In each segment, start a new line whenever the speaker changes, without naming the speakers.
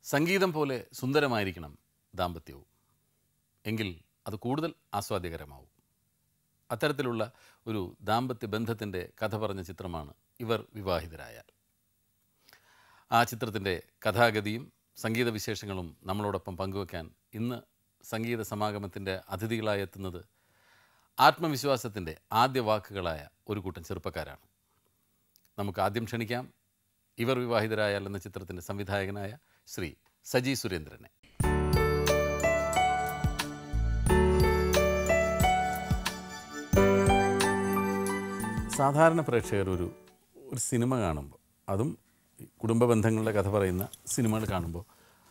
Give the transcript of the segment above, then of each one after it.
സംഗീതം പോലെ സുന്ദരമായിരിക്കണം ദാമ്പത്യവും എങ്കിൽ അത് കൂടുതൽ ആസ്വാദ്യകരമാവും അത്തരത്തിലുള്ള ഒരു ദാമ്പത്യ ബന്ധത്തിൻ്റെ കഥ പറഞ്ഞ ചിത്രമാണ് ഇവർ വിവാഹിതരായാൽ ആ ചിത്രത്തിൻ്റെ കഥാഗതിയും സംഗീത വിശേഷങ്ങളും നമ്മളോടൊപ്പം പങ്കുവയ്ക്കാൻ ഇന്ന് സംഗീത സമാഗമത്തിൻ്റെ അതിഥികളായി എത്തുന്നത് ആത്മവിശ്വാസത്തിൻ്റെ ആദ്യ വാക്കുകളായ ഒരു കൂട്ടം ചെറുപ്പക്കാരാണ് നമുക്ക് ആദ്യം ക്ഷണിക്കാം ഇവർ വിവാഹിതരായാൽ എന്ന ചിത്രത്തിൻ്റെ സംവിധായകനായ ശ്രീ സജി സുരേന്ദ്രനെ സാധാരണ പ്രേക്ഷകർ ഒരു ഒരു സിനിമ കാണുമ്പോൾ അതും ഈ കുടുംബ ബന്ധങ്ങളുടെ കഥ പറയുന്ന സിനിമകൾ കാണുമ്പോൾ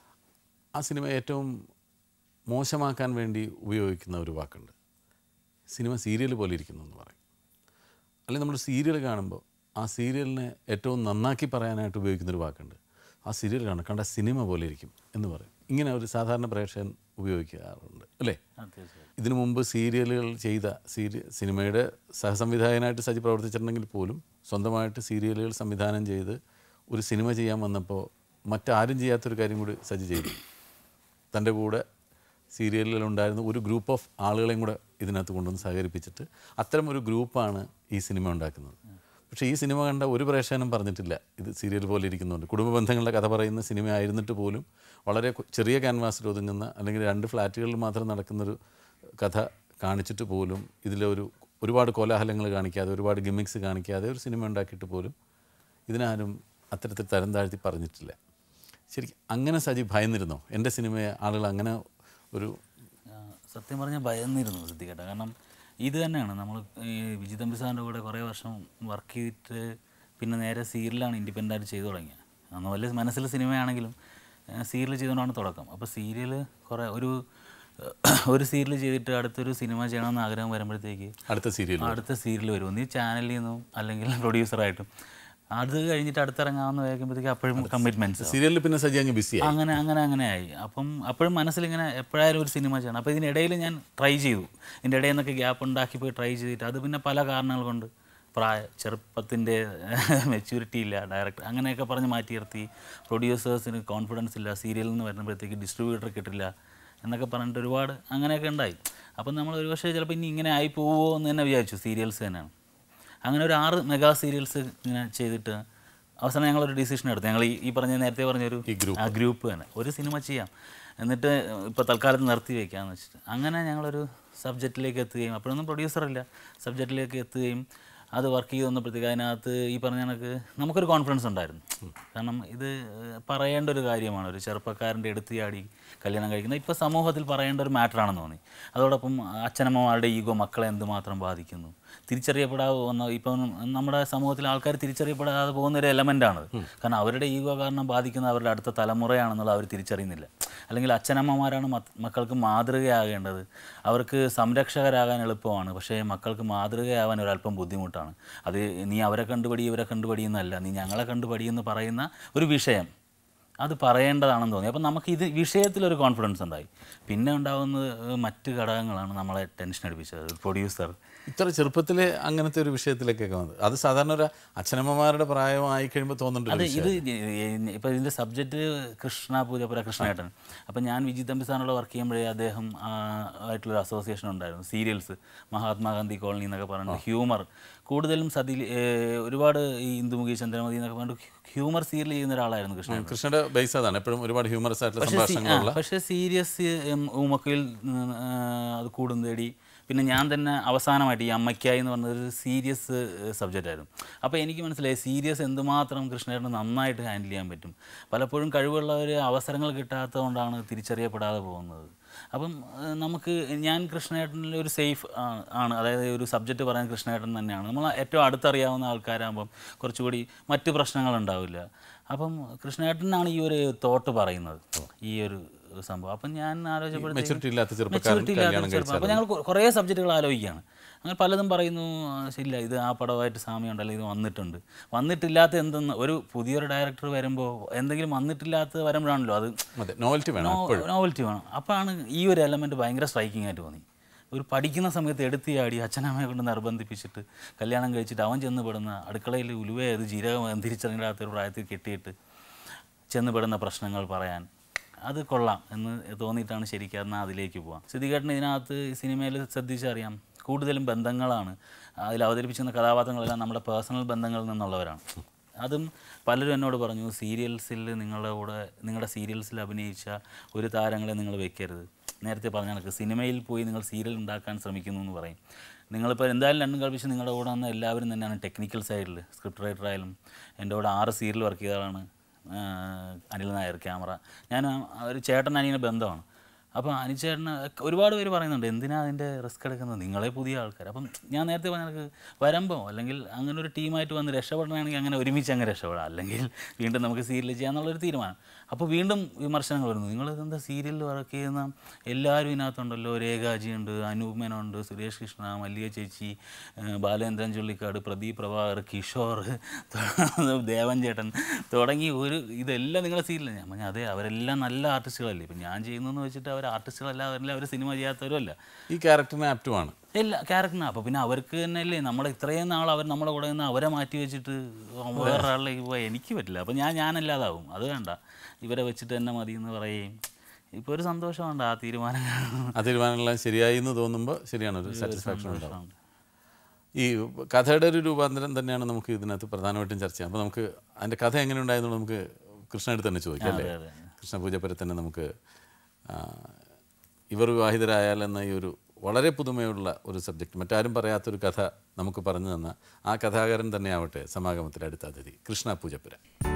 ആ സിനിമ ഏറ്റവും മോശമാക്കാൻ വേണ്ടി ഉപയോഗിക്കുന്ന ഒരു വാക്കുണ്ട് സിനിമ സീരിയൽ പോലെ ഇരിക്കുന്നു എന്ന് പറയും അല്ലെങ്കിൽ നമ്മൾ സീരിയൽ കാണുമ്പോൾ ആ സീരിയലിനെ ഏറ്റവും നന്നാക്കി പറയാനായിട്ട് ഉപയോഗിക്കുന്ന ഒരു വാക്കുണ്ട് ആ സീരിയൽ കാണും കണ്ട സിനിമ പോലെ ഇരിക്കും എന്ന് പറയും ഇങ്ങനെ ഒരു സാധാരണ പ്രേക്ഷകൻ ഉപയോഗിക്കാറുണ്ട് അല്ലേ ഇതിനു മുമ്പ് സീരിയലുകൾ ചെയ്ത സീരി സിനിമയുടെ സഹസംവിധായകനായിട്ട് സജി പ്രവർത്തിച്ചിട്ടുണ്ടെങ്കിൽ പോലും സ്വന്തമായിട്ട് സീരിയലുകൾ സംവിധാനം ചെയ്ത് ഒരു സിനിമ ചെയ്യാൻ വന്നപ്പോൾ മറ്റാരും ചെയ്യാത്തൊരു കാര്യം കൂടി സജി ചെയ്തു തൻ്റെ കൂടെ സീരിയലിലുണ്ടായിരുന്ന ഒരു ഗ്രൂപ്പ് ഓഫ് ആളുകളെയും കൂടെ ഇതിനകത്ത് കൊണ്ടുവന്ന് സഹകരിപ്പിച്ചിട്ട് അത്തരം ഒരു ഗ്രൂപ്പാണ് ഈ സിനിമ ഉണ്ടാക്കുന്നത് പക്ഷേ ഈ സിനിമ കണ്ട ഒരു പ്രേക്ഷകനും പറഞ്ഞിട്ടില്ല ഇത് സീരിയൽ പോലെ ഇരിക്കുന്നുണ്ട് കുടുംബ ബന്ധങ്ങളുടെ കഥ പറയുന്ന സിനിമ ആയിരുന്നിട്ട് പോലും വളരെ കു- ചെറിയ ക്യാൻവാസിൽ ഒതുങ്ങുന്ന അല്ലെങ്കിൽ രണ്ട് ഫ്ലാറ്റുകളിൽ മാത്രം നടക്കുന്നൊരു കഥ കാണിച്ചിട്ട് പോലും ഇതിലൊരു ഒരുപാട് കോലാഹലങ്ങൾ കാണിക്കാതെ ഒരുപാട് ഗിമിക്സ് കാണിക്കാതെ ഒരു സിനിമ ഉണ്ടാക്കിയിട്ട് പോലും ഇതിനാരും അത്തരത്തിൽ തരം താഴ്ത്തി പറഞ്ഞിട്ടില്ല ശരിക്കും അങ്ങനെ സജി ഭയന്നിരുന്നോ എൻ്റെ സിനിമയെ ആളുകൾ അങ്ങനെ ഒരു
ആ, സത്യം പറഞ്ഞാൽ ഭയന്നിരുന്നു സിദ്ധിക്കേട്ട കാരണം ഇത് തന്നെയാണ് നമ്മൾ ഈ വിജിത് തമ്പി സാറിൻ്റെ കൂടെ കുറേ വർഷം വർക്ക് ചെയ്തിട്ട് പിന്നെ നേരെ സീരിയലാണ് ഇൻഡിപെൻഡൻ്റ് ആയിട്ട് ചെയ്തു തുടങ്ങിയത് അന്ന് വലിയ മനസ്സിൽ സിനിമയാണെങ്കിലും സീരിയൽ ചെയ്തുകൊണ്ടാണ് തുടക്കം അപ്പോൾ സീരിയൽ കുറേ ഒരു ഒരു സീരിയൽ ചെയ്തിട്ട് അടുത്തൊരു സിനിമ ചെയ്യണമെന്ന് ആഗ്രഹം വരുമ്പോഴത്തേക്ക്
അടുത്ത സീരിയൽ
അടുത്ത സീരിയൽ വരും ഒന്നീ ചാനലിൽ നിന്നും അല്ലെങ്കിൽ പ്രൊഡ്യൂസറായിട്ടും അത് കഴിഞ്ഞിട്ട് അടുത്തിറങ്ങാമെന്ന് വയ്ക്കുമ്പോഴത്തേക്ക് അപ്പോഴും കമ്മിറ്റ്മെൻറ്റ്സ്
സീരിയലിൽ പിന്നെ സജി അങ്ങ് ബിസിയായി
അങ്ങനെ അങ്ങനെ അങ്ങനെ ആയി അപ്പം അപ്പോഴും മനസ്സിലിങ്ങനെ എപ്പോഴായാലും ഒരു സിനിമ ചെയ്യണം അപ്പോൾ ഇതിനിടയിൽ ഞാൻ ട്രൈ ചെയ്തു ഇതിൻ്റെ ഇടയിൽ നിന്നൊക്കെ ഗ്യാപ്പ് ഉണ്ടാക്കി പോയി ട്രൈ ചെയ്തിട്ട് അത് പിന്നെ പല കാരണങ്ങൾ കൊണ്ട് പ്രായ ചെറുപ്പത്തിൻ്റെ മെച്യൂരിറ്റി ഇല്ല ഡയറക്ടർ അങ്ങനെയൊക്കെ പറഞ്ഞ് മാറ്റി നിർത്തി പ്രൊഡ്യൂസേഴ്സിന് കോൺഫിഡൻസ് ഇല്ല സീരിയലിൽ നിന്ന് വരുമ്പോഴത്തേക്ക് ഡിസ്ട്രിബ്യൂട്ടർ കിട്ടില്ല എന്നൊക്കെ പറഞ്ഞിട്ട് ഒരുപാട് അങ്ങനെയൊക്കെ ഉണ്ടായി അപ്പം നമ്മൾ ഒരു പക്ഷേ ചിലപ്പോൾ ഇനി ഇങ്ങനെ ആയി പോവുമോ എന്ന് തന്നെ വിചാരിച്ചു സീരിയൽസ് തന്നെയാണ് അങ്ങനെ ഒരു ആറ് മെഗാ സീരിയൽസ് ഇങ്ങനെ ചെയ്തിട്ട് അവസാനം ഞങ്ങളൊരു ഡിസിഷൻ എടുത്തു ഞങ്ങൾ ഈ ഈ പറഞ്ഞ നേരത്തെ പറഞ്ഞൊരു ആ ഗ്രൂപ്പ് തന്നെ ഒരു സിനിമ ചെയ്യാം എന്നിട്ട് ഇപ്പോൾ തൽക്കാലത്ത് നിർത്തി വയ്ക്കാമെന്ന് വെച്ചിട്ട് അങ്ങനെ ഞങ്ങളൊരു സബ്ജക്റ്റിലേക്ക് എത്തുകയും അപ്പോഴൊന്നും പ്രൊഡ്യൂസറില്ല സബ്ജക്റ്റിലേക്ക് എത്തുകയും അത് വർക്ക് ചെയ്ത് വന്നപ്പോഴത്തേക്ക് അതിനകത്ത് ഈ പറഞ്ഞ കണക്ക് നമുക്കൊരു കോൺഫിഡൻസ് ഉണ്ടായിരുന്നു കാരണം ഇത് പറയേണ്ട ഒരു കാര്യമാണ് ഒരു ചെറുപ്പക്കാരൻ്റെ എടുത്തു ചാടി കല്യാണം കഴിക്കുന്നത് ഇപ്പോൾ സമൂഹത്തിൽ പറയേണ്ട ഒരു മാറ്ററാണെന്ന് തോന്നി അതോടൊപ്പം അച്ഛനമ്മമാരുടെ ഈഗോ മക്കളെ എന്തുമാത്രം ബാധിക്കുന്നു തിരിച്ചറിയപ്പെടാതെ വന്ന ഇപ്പം നമ്മുടെ സമൂഹത്തിൽ ആൾക്കാർ തിരിച്ചറിയപ്പെടാതെ പോകുന്ന ഒരു എലമെൻ്റാണ് കാരണം അവരുടെ ഈഗോ കാരണം ബാധിക്കുന്ന അവരുടെ അടുത്ത തലമുറയാണെന്നുള്ളത് അവർ തിരിച്ചറിയുന്നില്ല അല്ലെങ്കിൽ അച്ഛനമ്മമാരാണ് മത്ത് മക്കൾക്ക് മാതൃകയാകേണ്ടത് അവർക്ക് സംരക്ഷകരാകാൻ എളുപ്പമാണ് പക്ഷേ മക്കൾക്ക് മാതൃകയാവാൻ ഒരല്പം ബുദ്ധിമുട്ടാണ് അത് നീ അവരെ കണ്ടുപടി ഇവരെ കണ്ടുപടി എന്നല്ല നീ ഞങ്ങളെ കണ്ടുപടി എന്ന് പറയുന്ന ഒരു വിഷയം അത് പറയേണ്ടതാണെന്ന് തോന്നി അപ്പം നമുക്ക് ഇത് വിഷയത്തിലൊരു കോൺഫിഡൻസ് ഉണ്ടായി പിന്നെ ഉണ്ടാകുന്നത് മറ്റ് ഘടകങ്ങളാണ് നമ്മളെ ടെൻഷൻ അടിപ്പിച്ചത് പ്രൊഡ്യൂസർ
ഇത്ര ചെറുപ്പത്തിലെ അങ്ങനത്തെ ഒരു വിഷയത്തിലേക്കൊക്കെ വന്നത് അത് സാധാരണ ഒരു അച്ഛനമ്മമാരുടെ പ്രായമായി കഴിയുമ്പോൾ തോന്നുന്നുണ്ട്
അത് ഇത് ഇപ്പോൾ ഇതിൻ്റെ സബ്ജക്റ്റ് കൃഷ്ണ പൂജപ്പുര കൃഷ്ണേട്ടൻ അപ്പം ഞാൻ വിജിത് തമ്പി സാറിനോട് വർക്ക് ചെയ്യുമ്പോഴേ അദ്ദേഹം ആ, ആയിട്ടുള്ളൊരു അസോസിയേഷൻ ഉണ്ടായിരുന്നു സീരിയൽസ് മഹാത്മാഗാന്ധി കോളനി എന്നൊക്കെ പറഞ്ഞിട്ട് ഹ്യൂമർ കൂടുതലും സതി ഒരുപാട് ഈ ഇന്ദുമുഖി ചന്ദ്രമതി എന്നൊക്കെ പറഞ്ഞിട്ട് ഹ്യൂമർ സീരിയൽ ചെയ്യുന്ന ഒരാളായിരുന്നു കൃഷ്ണൻ
കൃഷ്ണയുടെ ബേസ് അതാണ് എപ്പോഴും ഒരുപാട് ഹ്യൂമറസ് ആയിട്ടുള്ള
പക്ഷേ സി-
സംഭാഷണങ്ങളുള്ള
ആ, പക്ഷേ സീരിയസ് ഊമക്കയിൽ അത് കൂടും തേടി പിന്നെ ഞാൻ തന്നെ അവസാനമായിട്ട് ഈ അമ്മയ്ക്കായി എന്ന് പറഞ്ഞൊരു സീരിയസ് സബ്ജക്റ്റ് ആയിരുന്നു അപ്പോൾ എനിക്ക് മനസ്സിലായി സീരിയസ് എന്തുമാത്രം കൃഷ്ണേട്ടന് നന്നായിട്ട് ഹാൻഡിൽ ചെയ്യാൻ പറ്റും പലപ്പോഴും കഴിവുള്ളവർ അവസരങ്ങൾ കിട്ടാത്തതുകൊണ്ടാണ് തിരിച്ചറിയപ്പെടാതെ പോകുന്നത് അപ്പം ഏഹ്, നമുക്ക് ഞാൻ കൃഷ്ണേട്ടനിൽ ഒരു സേഫ് ആണ് അതായത് ഒരു സബ്ജക്റ്റ് പറയാൻ കൃഷ്ണേട്ടൻ തന്നെയാണ് നമ്മൾ ഏറ്റവും അടുത്തറിയാവുന്ന ആൾക്കാരാകുമ്പം കുറച്ചുകൂടി മറ്റ് പ്രശ്നങ്ങളുണ്ടാവില്ല അപ്പം കൃഷ്ണേട്ടനാണ് ഈ ഒരു തോട്ട് പറയുന്നത് ഈ ഒരു സംഭവം അപ്പം ഞാൻ ആലോചിച്ചപ്പോഴത്തേക്കും
മെച്ചൂരിറ്റി ഇല്ലാത്ത ചെറുപ്പക്കാരൻ
മെച്ചൂരിറ്റി ഇല്ലാത്ത
കല്യാണം
ചെറുപ്പം അപ്പോൾ ഞങ്ങൾ കൊ- കുറേ സബ്ജക്റ്റുകൾ ആലോചിക്കുകയാണ് അങ്ങനെ പലതും പറയുന്നു ആ, ശരിയില്ല ഇത് ആ പടമായിട്ട് സാമ്യമുണ്ട് അല്ലെങ്കിൽ ഇത് വന്നിട്ടുണ്ട് വന്നിട്ടില്ലാത്ത എന്തെന്ന് ഒരു പുതിയൊരു ഡയറക്ടർ വരുമ്പോൾ എന്തെങ്കിലും വന്നിട്ടില്ലാത്ത വരുമ്പോഴാണല്ലോ അത്
അതെ നോവൽറ്റി വേണം എപ്പോഴും
നോവൽറ്റി വേണം അപ്പോഴാണ് ഈ ഒരു എലമെൻറ്റ് ഭയങ്കര സ്ട്രൈക്കിംഗ് ആയിട്ട് തോന്നി ഒരു പഠിക്കുന്ന സമയത്ത് എടുത്ത് ചാടി അച്ഛനമ്മയെ കൊണ്ട് നിർബന്ധിപ്പിച്ചിട്ട് കല്യാണം കഴിച്ചിട്ട് അവൻ ചെന്ന് പെടുന്ന അടുക്കളയിൽ ഉലുവയത് ജീരകം തിരിച്ചറിയാത്ത ഒരു പ്രായത്തിൽ കെട്ടിയിട്ട് ചെന്ന് പെടുന്ന പ്രശ്നങ്ങൾ പറയാൻ അത് കൊള്ളാം എന്ന് തോന്നിയിട്ടാണ് ശരിക്കും എന്നാൽ അതിലേക്ക് പോവാം സിദ്ധികേട്ടൻ ഇതിനകത്ത് ഈ സിനിമയിൽ ശ്രദ്ധിച്ചറിയാം കൂടുതലും ബന്ധങ്ങളാണ് അതിൽ അവതരിപ്പിച്ചിരുന്ന കഥാപാത്രങ്ങളെല്ലാം നമ്മുടെ പേഴ്സണൽ ബന്ധങ്ങളിൽ നിന്നുള്ളവരാണ് അതും പലരും എന്നോട് പറഞ്ഞു സീരിയൽസിൽ നിങ്ങളുടെ കൂടെ നിങ്ങളുടെ സീരിയൽസിൽ അഭിനയിച്ച ഒരു താരങ്ങളെ നിങ്ങൾ വെക്കരുത് നേരത്തെ പറഞ്ഞ കണക്ക് സിനിമയിൽ പോയി നിങ്ങൾ സീരിയൽ ഉണ്ടാക്കാൻ ശ്രമിക്കുന്നു എന്ന് പറയും നിങ്ങളിപ്പോൾ എന്തായാലും രണ്ടും കൽപ്പിച്ച് നിങ്ങളുടെ കൂടെ വന്ന എല്ലാവരും തന്നെയാണ് ടെക്നിക്കൽ സൈഡിൽ സ്ക്രിപ്റ്റ് റൈറ്റർ ആയാലും എൻ്റെ കൂടെ ആറ് സീരിയൽ വർക്ക് ചെയ്തതാണ് അനിൽ നായർ ക്യാമറ ഞാൻ ആ ഒരു ചേട്ടൻ അനിയനെ ബന്ധമാണ് അപ്പോൾ അനിച്ചേട്ടന് ഒരുപാട് പേര് പറയുന്നുണ്ട് എന്തിനാ അതിൻ്റെ റിസ്ക് എടുക്കുന്നത് നിങ്ങളെ പുതിയ ആൾക്കാർ അപ്പം ഞാൻ നേരത്തെ പറഞ്ഞ കണക്ക് വരുമ്പോൾ അല്ലെങ്കിൽ അങ്ങനെ ഒരു ടീമായിട്ട് വന്ന് രക്ഷപ്പെടണമെങ്കിൽ അങ്ങനെ ഒരുമിച്ച് അങ്ങ് രക്ഷപ്പെടാം അല്ലെങ്കിൽ വീണ്ടും നമുക്ക് സീരിയൽ ചെയ്യാന്നുള്ളൊരു തീരുമാനം അപ്പോൾ വീണ്ടും വിമർശനങ്ങൾ വരുന്നു നിങ്ങൾ ഇതെന്താ സീരിയലിൽ വർക്ക് ചെയ്യുന്ന എല്ലാവരും ഇതിനകത്തുണ്ടല്ലോ രേഖാജിയുണ്ട് അനൂപ് മേനോണ്ട് സുരേഷ് കൃഷ്ണ മല്ലിക ചേച്ചി ഏഹ് ബാലേന്ദ്രൻ ചുള്ളിക്കാട് പ്രദീപ് പ്രഭാകർ കിഷോർ ദേവൻ ചേട്ടൻ തുടങ്ങി ഒരു ഇതെല്ലാം നിങ്ങളെ സീരിയൽ ഞാൻ പറഞ്ഞു അതെ അവരെല്ലാം നല്ല ആർട്ടിസ്റ്റുകളല്ലേ ഇപ്പം ഞാൻ ചെയ്യുന്നതെന്ന് വെച്ചിട്ട് അവർ ആർട്ടിസ്റ്റുകളല്ല അവരെല്ലാം അവർ സിനിമ ചെയ്യാത്തവരുമല്ല
ഈ ക്യാരക്ടറിന് ആപ്റ്റുമാണ്
ഇല്ല ക്യാരക്ടറിനാണ് അപ്പോൾ പിന്നെ അവർക്ക് തന്നെ അല്ലേ നമ്മുടെ ഇത്രയും നാൾ അവർ നമ്മുടെ കൂടെ നിന്ന് അവരെ മാറ്റി വെച്ചിട്ട് വേറൊരാളിലേക്ക് പോയാൽ എനിക്ക് പറ്റില്ല അപ്പോൾ ഞാൻ ഞാനല്ലാതാവും അത് വേണ്ട ഇവരെ വെച്ചിട്ട് തന്നെ മതി എന്ന് പറയുകയും ഇപ്പോൾ ഒരു സന്തോഷമുണ്ട് ആ തീരുമാനം
ആ തീരുമാനങ്ങളെല്ലാം ശരിയായി എന്ന് തോന്നുമ്പോൾ ശരിയാണ് ഒരു സാറ്റിസ്ഫാക്ഷൻ ഉണ്ടാവും ഈ കഥയുടെ ഒരു രൂപാന്തരം തന്നെയാണ് നമുക്ക് ഇതിനകത്ത് പ്രധാനമായിട്ടും ചർച്ച ചെയ്യാം അപ്പോൾ നമുക്ക് അതിൻ്റെ കഥ എങ്ങനെ ഉണ്ടായെന്നുള്ളത് നമുക്ക് കൃഷ്ണയുടെ തന്നെ ചോദിക്കാം അല്ലേ
അതെ.
കൃഷ്ണപൂജപ്പരെ തന്നെ നമുക്ക് ആ, ഇവർ വിവാഹിതരായാൽ എന്ന ഈ ഒരു വളരെ പുതുമയുള്ള ഒരു സബ്ജക്റ്റ് മറ്റാരും പറയാത്തൊരു കഥ നമുക്ക് പറഞ്ഞു തന്ന ആ കഥാകാരൻ തന്നെയാവട്ടെ സമാഗമത്തിലെ അടുത്ത അതിഥി കൃഷ്ണ പൂജപ്പുര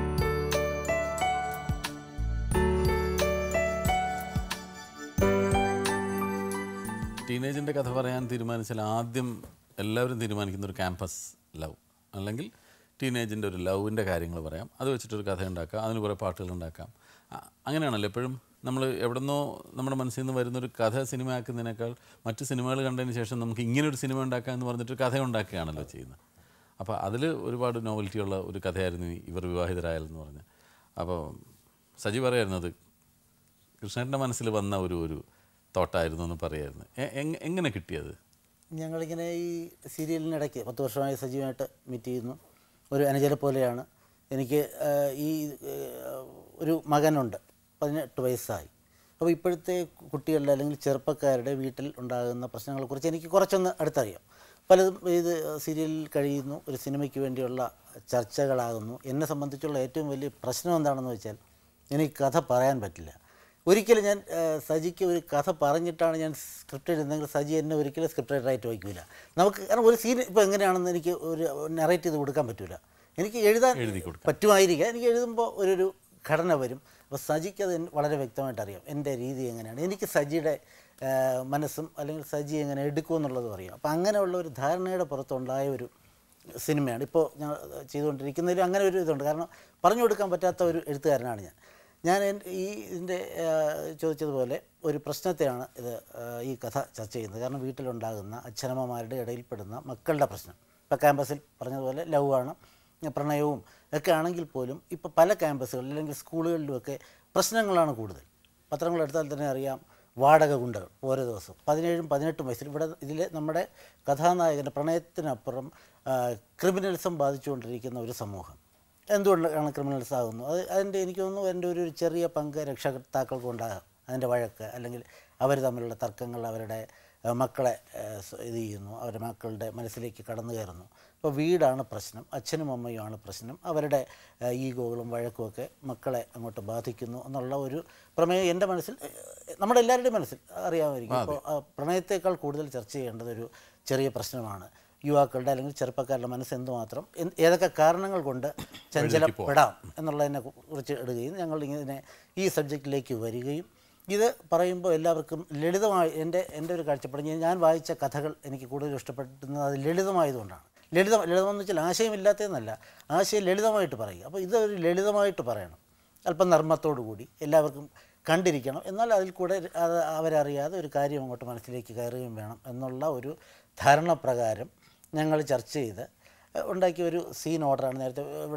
ടീനേജിൻ്റെ കഥ പറയാൻ തീരുമാനിച്ചാൽ ആദ്യം എല്ലാവരും തീരുമാനിക്കുന്ന ഒരു ക്യാമ്പസ് ലവ് അല്ലെങ്കിൽ ടീനേജിൻ്റെ ഒരു ലവിൻ്റെ കാര്യങ്ങൾ പറയാം അത് വെച്ചിട്ടൊരു കഥ ഉണ്ടാക്കാം അതിന് കുറേ പാട്ടുകൾ ഉണ്ടാക്കാം അ- അങ്ങനെയാണല്ലോ എപ്പോഴും നമ്മൾ എവിടുന്നോ നമ്മുടെ മനസ്സിൽ നിന്ന് വരുന്നൊരു കഥ സിനിമ ആക്കുന്നതിനേക്കാൾ മറ്റ് സിനിമകൾ കണ്ടതിന് ശേഷം നമുക്ക് ഇങ്ങനെ ഒരു സിനിമ ഉണ്ടാക്കാം എന്ന് പറഞ്ഞിട്ട് കഥ ഉണ്ടാക്കുകയാണല്ലോ ചെയ്യുന്നത് അപ്പോൾ അതിൽ ഒരുപാട് നോവൽറ്റിയുള്ള ഒരു കഥയായിരുന്നു ഈ ഇവർ വിവാഹിതരായാലെന്ന് പറഞ്ഞ് അപ്പോൾ സജി പറയായിരുന്നത് കൃഷ്ണൻ്റെ മനസ്സിൽ വന്ന ഒരു ഒരു തോട്ടായിരുന്നു എന്ന് പറയായിരുന്നു എ- എങ്- എങ്ങനെ കിട്ടിയത്
ഞങ്ങളിങ്ങനെ ഈ സീരിയലിനിടയ്ക്ക് പത്ത് വർഷമായി സജീവമായിട്ട് മീറ്റ് ചെയ്യുന്നു ഒരു അനുജനെ പോലെയാണ് എനിക്ക് ആ, ഈ ആ, ഒരു മകനുണ്ട് പതിനെട്ട് വയസ്സായി അപ്പോൾ ഇപ്പോഴത്തെ കുട്ടികളുടെ അല്ലെങ്കിൽ ചെറുപ്പക്കാരുടെ വീട്ടിൽ ഉണ്ടാകുന്ന പ്രശ്നങ്ങളെക്കുറിച്ച് എനിക്ക് കുറച്ചൊന്ന് അടുത്തറിയാം പലതും ഇത് സീരിയലിൽ കഴിയുന്നു ഒരു സിനിമയ്ക്ക് വേണ്ടിയുള്ള ചർച്ചകളാകുന്നു എന്നെ സംബന്ധിച്ചുള്ള ഏറ്റവും വലിയ പ്രശ്നം എന്താണെന്ന് വെച്ചാൽ എനിക്ക് കഥ പറയാൻ പറ്റില്ല ഒരിക്കലും ഞാൻ ആ, സജിക്ക് ഒരു കഥ പറഞ്ഞിട്ടാണ് ഞാൻ സ്ക്രിപ്റ്റ് എഴുതുന്നതെങ്കിൽ സജി എന്നെ ഒരിക്കലും സ്ക്രിപ്റ്റ് റൈറ്ററായിട്ട് വയ്ക്കില്ല നമുക്ക് കാരണം ഒരു സീൻ ഇപ്പോൾ എങ്ങനെയാണെന്ന് എനിക്ക് ഒരു നറേറ്റ് ചെയ്ത് കൊടുക്കാൻ പറ്റില്ല എനിക്ക് എഴുതാൻ പറ്റുമായിരിക്കാം എനിക്ക് എഴുതുമ്പോൾ ഒരു ഒരു ഘടന വരും അപ്പോൾ സജിക്ക് അത് എൻ- വളരെ വ്യക്തമായിട്ട് അറിയാം എൻ്റെ രീതി എങ്ങനെയാണ് എനിക്ക് സജിയുടെ ആ, മനസ്സും അല്ലെങ്കിൽ സജി എങ്ങനെ എടുക്കുമെന്നുള്ളതും അറിയാം അപ്പോൾ അങ്ങനെയുള്ള ഒരു ധാരണയുടെ പുറത്തുണ്ടായ ഒരു സിനിമയാണ് ഇപ്പോൾ ഞാൻ ചെയ്തുകൊണ്ടിരിക്കുന്നതിൽ അങ്ങനെ ഒരു ഇതുണ്ട് കാരണം പറഞ്ഞു കൊടുക്കാൻ പറ്റാത്ത ഒരു എഴുത്തുകാരനാണ് ഞാൻ ഞാൻ എൻ- ഈ ഇതിൻ്റെ ആ, ചോദിച്ചതുപോലെ ഒരു പ്രശ്നത്തെയാണ് ഇത് ആ, ഈ കഥ ചർച്ച ചെയ്യുന്നത് കാരണം വീട്ടിലുണ്ടാകുന്ന അച്ഛനമ്മമാരുടെ ഇടയിൽപ്പെടുന്ന മക്കളുടെ പ്രശ്നം ഇപ്പോൾ ക്യാമ്പസിൽ പറഞ്ഞതുപോലെ ലവ് ആണ് പ്രണയവും ഒക്കെ ആണെങ്കിൽ പോലും ഇപ്പോൾ പല ക്യാമ്പസുകളിൽ അല്ലെങ്കിൽ സ്കൂളുകളിലുമൊക്കെ പ്രശ്നങ്ങളാണ് കൂടുതൽ പത്രങ്ങൾ എടുത്താൽ തന്നെ അറിയാം വാടക ഗുണ്ടകൾ ഓരോ ദിവസവും പതിനേഴും പതിനെട്ടും വയസ്സിൽ ഇവിടെ ഇതിൽ നമ്മുടെ കഥാനായകൻ്റെ പ്രണയത്തിനപ്പുറം ആ, ക്രിമിനലിസം ബാധിച്ചുകൊണ്ടിരിക്കുന്ന ഒരു സമൂഹം എന്തുകൊണ്ടാണ് ക്രിമിനൽസ് ആകുന്നു അത് അതിൻ്റെ എനിക്ക് തോന്നുന്നു എൻ്റെ ഒരു ഒരു ചെറിയ പങ്ക് രക്ഷകർത്താക്കൾക്ക് ഉണ്ടാകാം അതിൻ്റെ വഴക്ക് അല്ലെങ്കിൽ അവർ തമ്മിലുള്ള തർക്കങ്ങൾ അവരുടെ ആ, മക്കളെ ആ, സ് ഇത് ചെയ്യുന്നു അവരുടെ മക്കളുടെ മനസ്സിലേക്ക് കടന്നു കയറുന്നു അപ്പോൾ വീടാണ് പ്രശ്നം അച്ഛനും അമ്മയുമാണ് പ്രശ്നം അവരുടെ ആ, ഈഗോകളും വഴക്കുമൊക്കെ മക്കളെ അങ്ങോട്ട് ബാധിക്കുന്നു എന്നുള്ള ഒരു പ്രമേയം എൻ്റെ മനസ്സിൽ ഏ, നമ്മുടെ എല്ലാവരുടെയും മനസ്സിൽ അറിയാമായിരിക്കും അപ്പോൾ ആ, പ്രണയത്തേക്കാൾ കൂടുതൽ ചർച്ച ചെയ്യേണ്ടത് ഒരു ചെറിയ പ്രശ്നമാണ് യുവാക്കളുടെ അല്ലെങ്കിൽ ചെറുപ്പക്കാരുടെ മനസ്സ് എന്തുമാത്രം എന്ത് ഏതൊക്കെ കാരണങ്ങൾ കൊണ്ട് ചഞ്ചലപ്പെടാം എന്നുള്ളതിനെ കുറിച്ച് ഇടുകയും ഞങ്ങൾ ഇങ്ങനെ ഈ സബ്ജക്റ്റിലേക്ക് വരികയും ഇത് പറയുമ്പോൾ എല്ലാവർക്കും ലളിതമായി എൻ്റെ എൻ്റെ ഒരു കാഴ്ചപ്പാട് ഞാൻ- ഞാൻ വായിച്ച കഥകൾ എനിക്ക് കൂടുതൽ ഇഷ്ടപ്പെടുന്നത് അത് ലളിതമായതുകൊണ്ടാണ് ലളിതം ലളിതമെന്ന് വെച്ചാൽ ആശയമില്ലാത്തതെന്നല്ല ആശയം ലളിതമായിട്ട് പറയുക അപ്പോൾ ഇത് ഒരു ലളിതമായിട്ട് പറയണം അല്പം നർമ്മത്തോടു കൂടി എല്ലാവർക്കും കണ്ടിരിക്കണം എന്നാൽ അതിൽ കൂടെ അത് അവരറിയാതെ ഒരു കാര്യം അങ്ങോട്ട് മനസ്സിലേക്ക് കയറുകയും വേണം എന്നുള്ള ഒരു ധാരണ പ്രകാരം ഞങ്ങൾ ചർച്ച ചെയ്ത് ഏഹ്, ഉണ്ടാക്കിയ ഒരു സീൻ ഓർഡറാണ് നേരത്തെ ഇവിടെ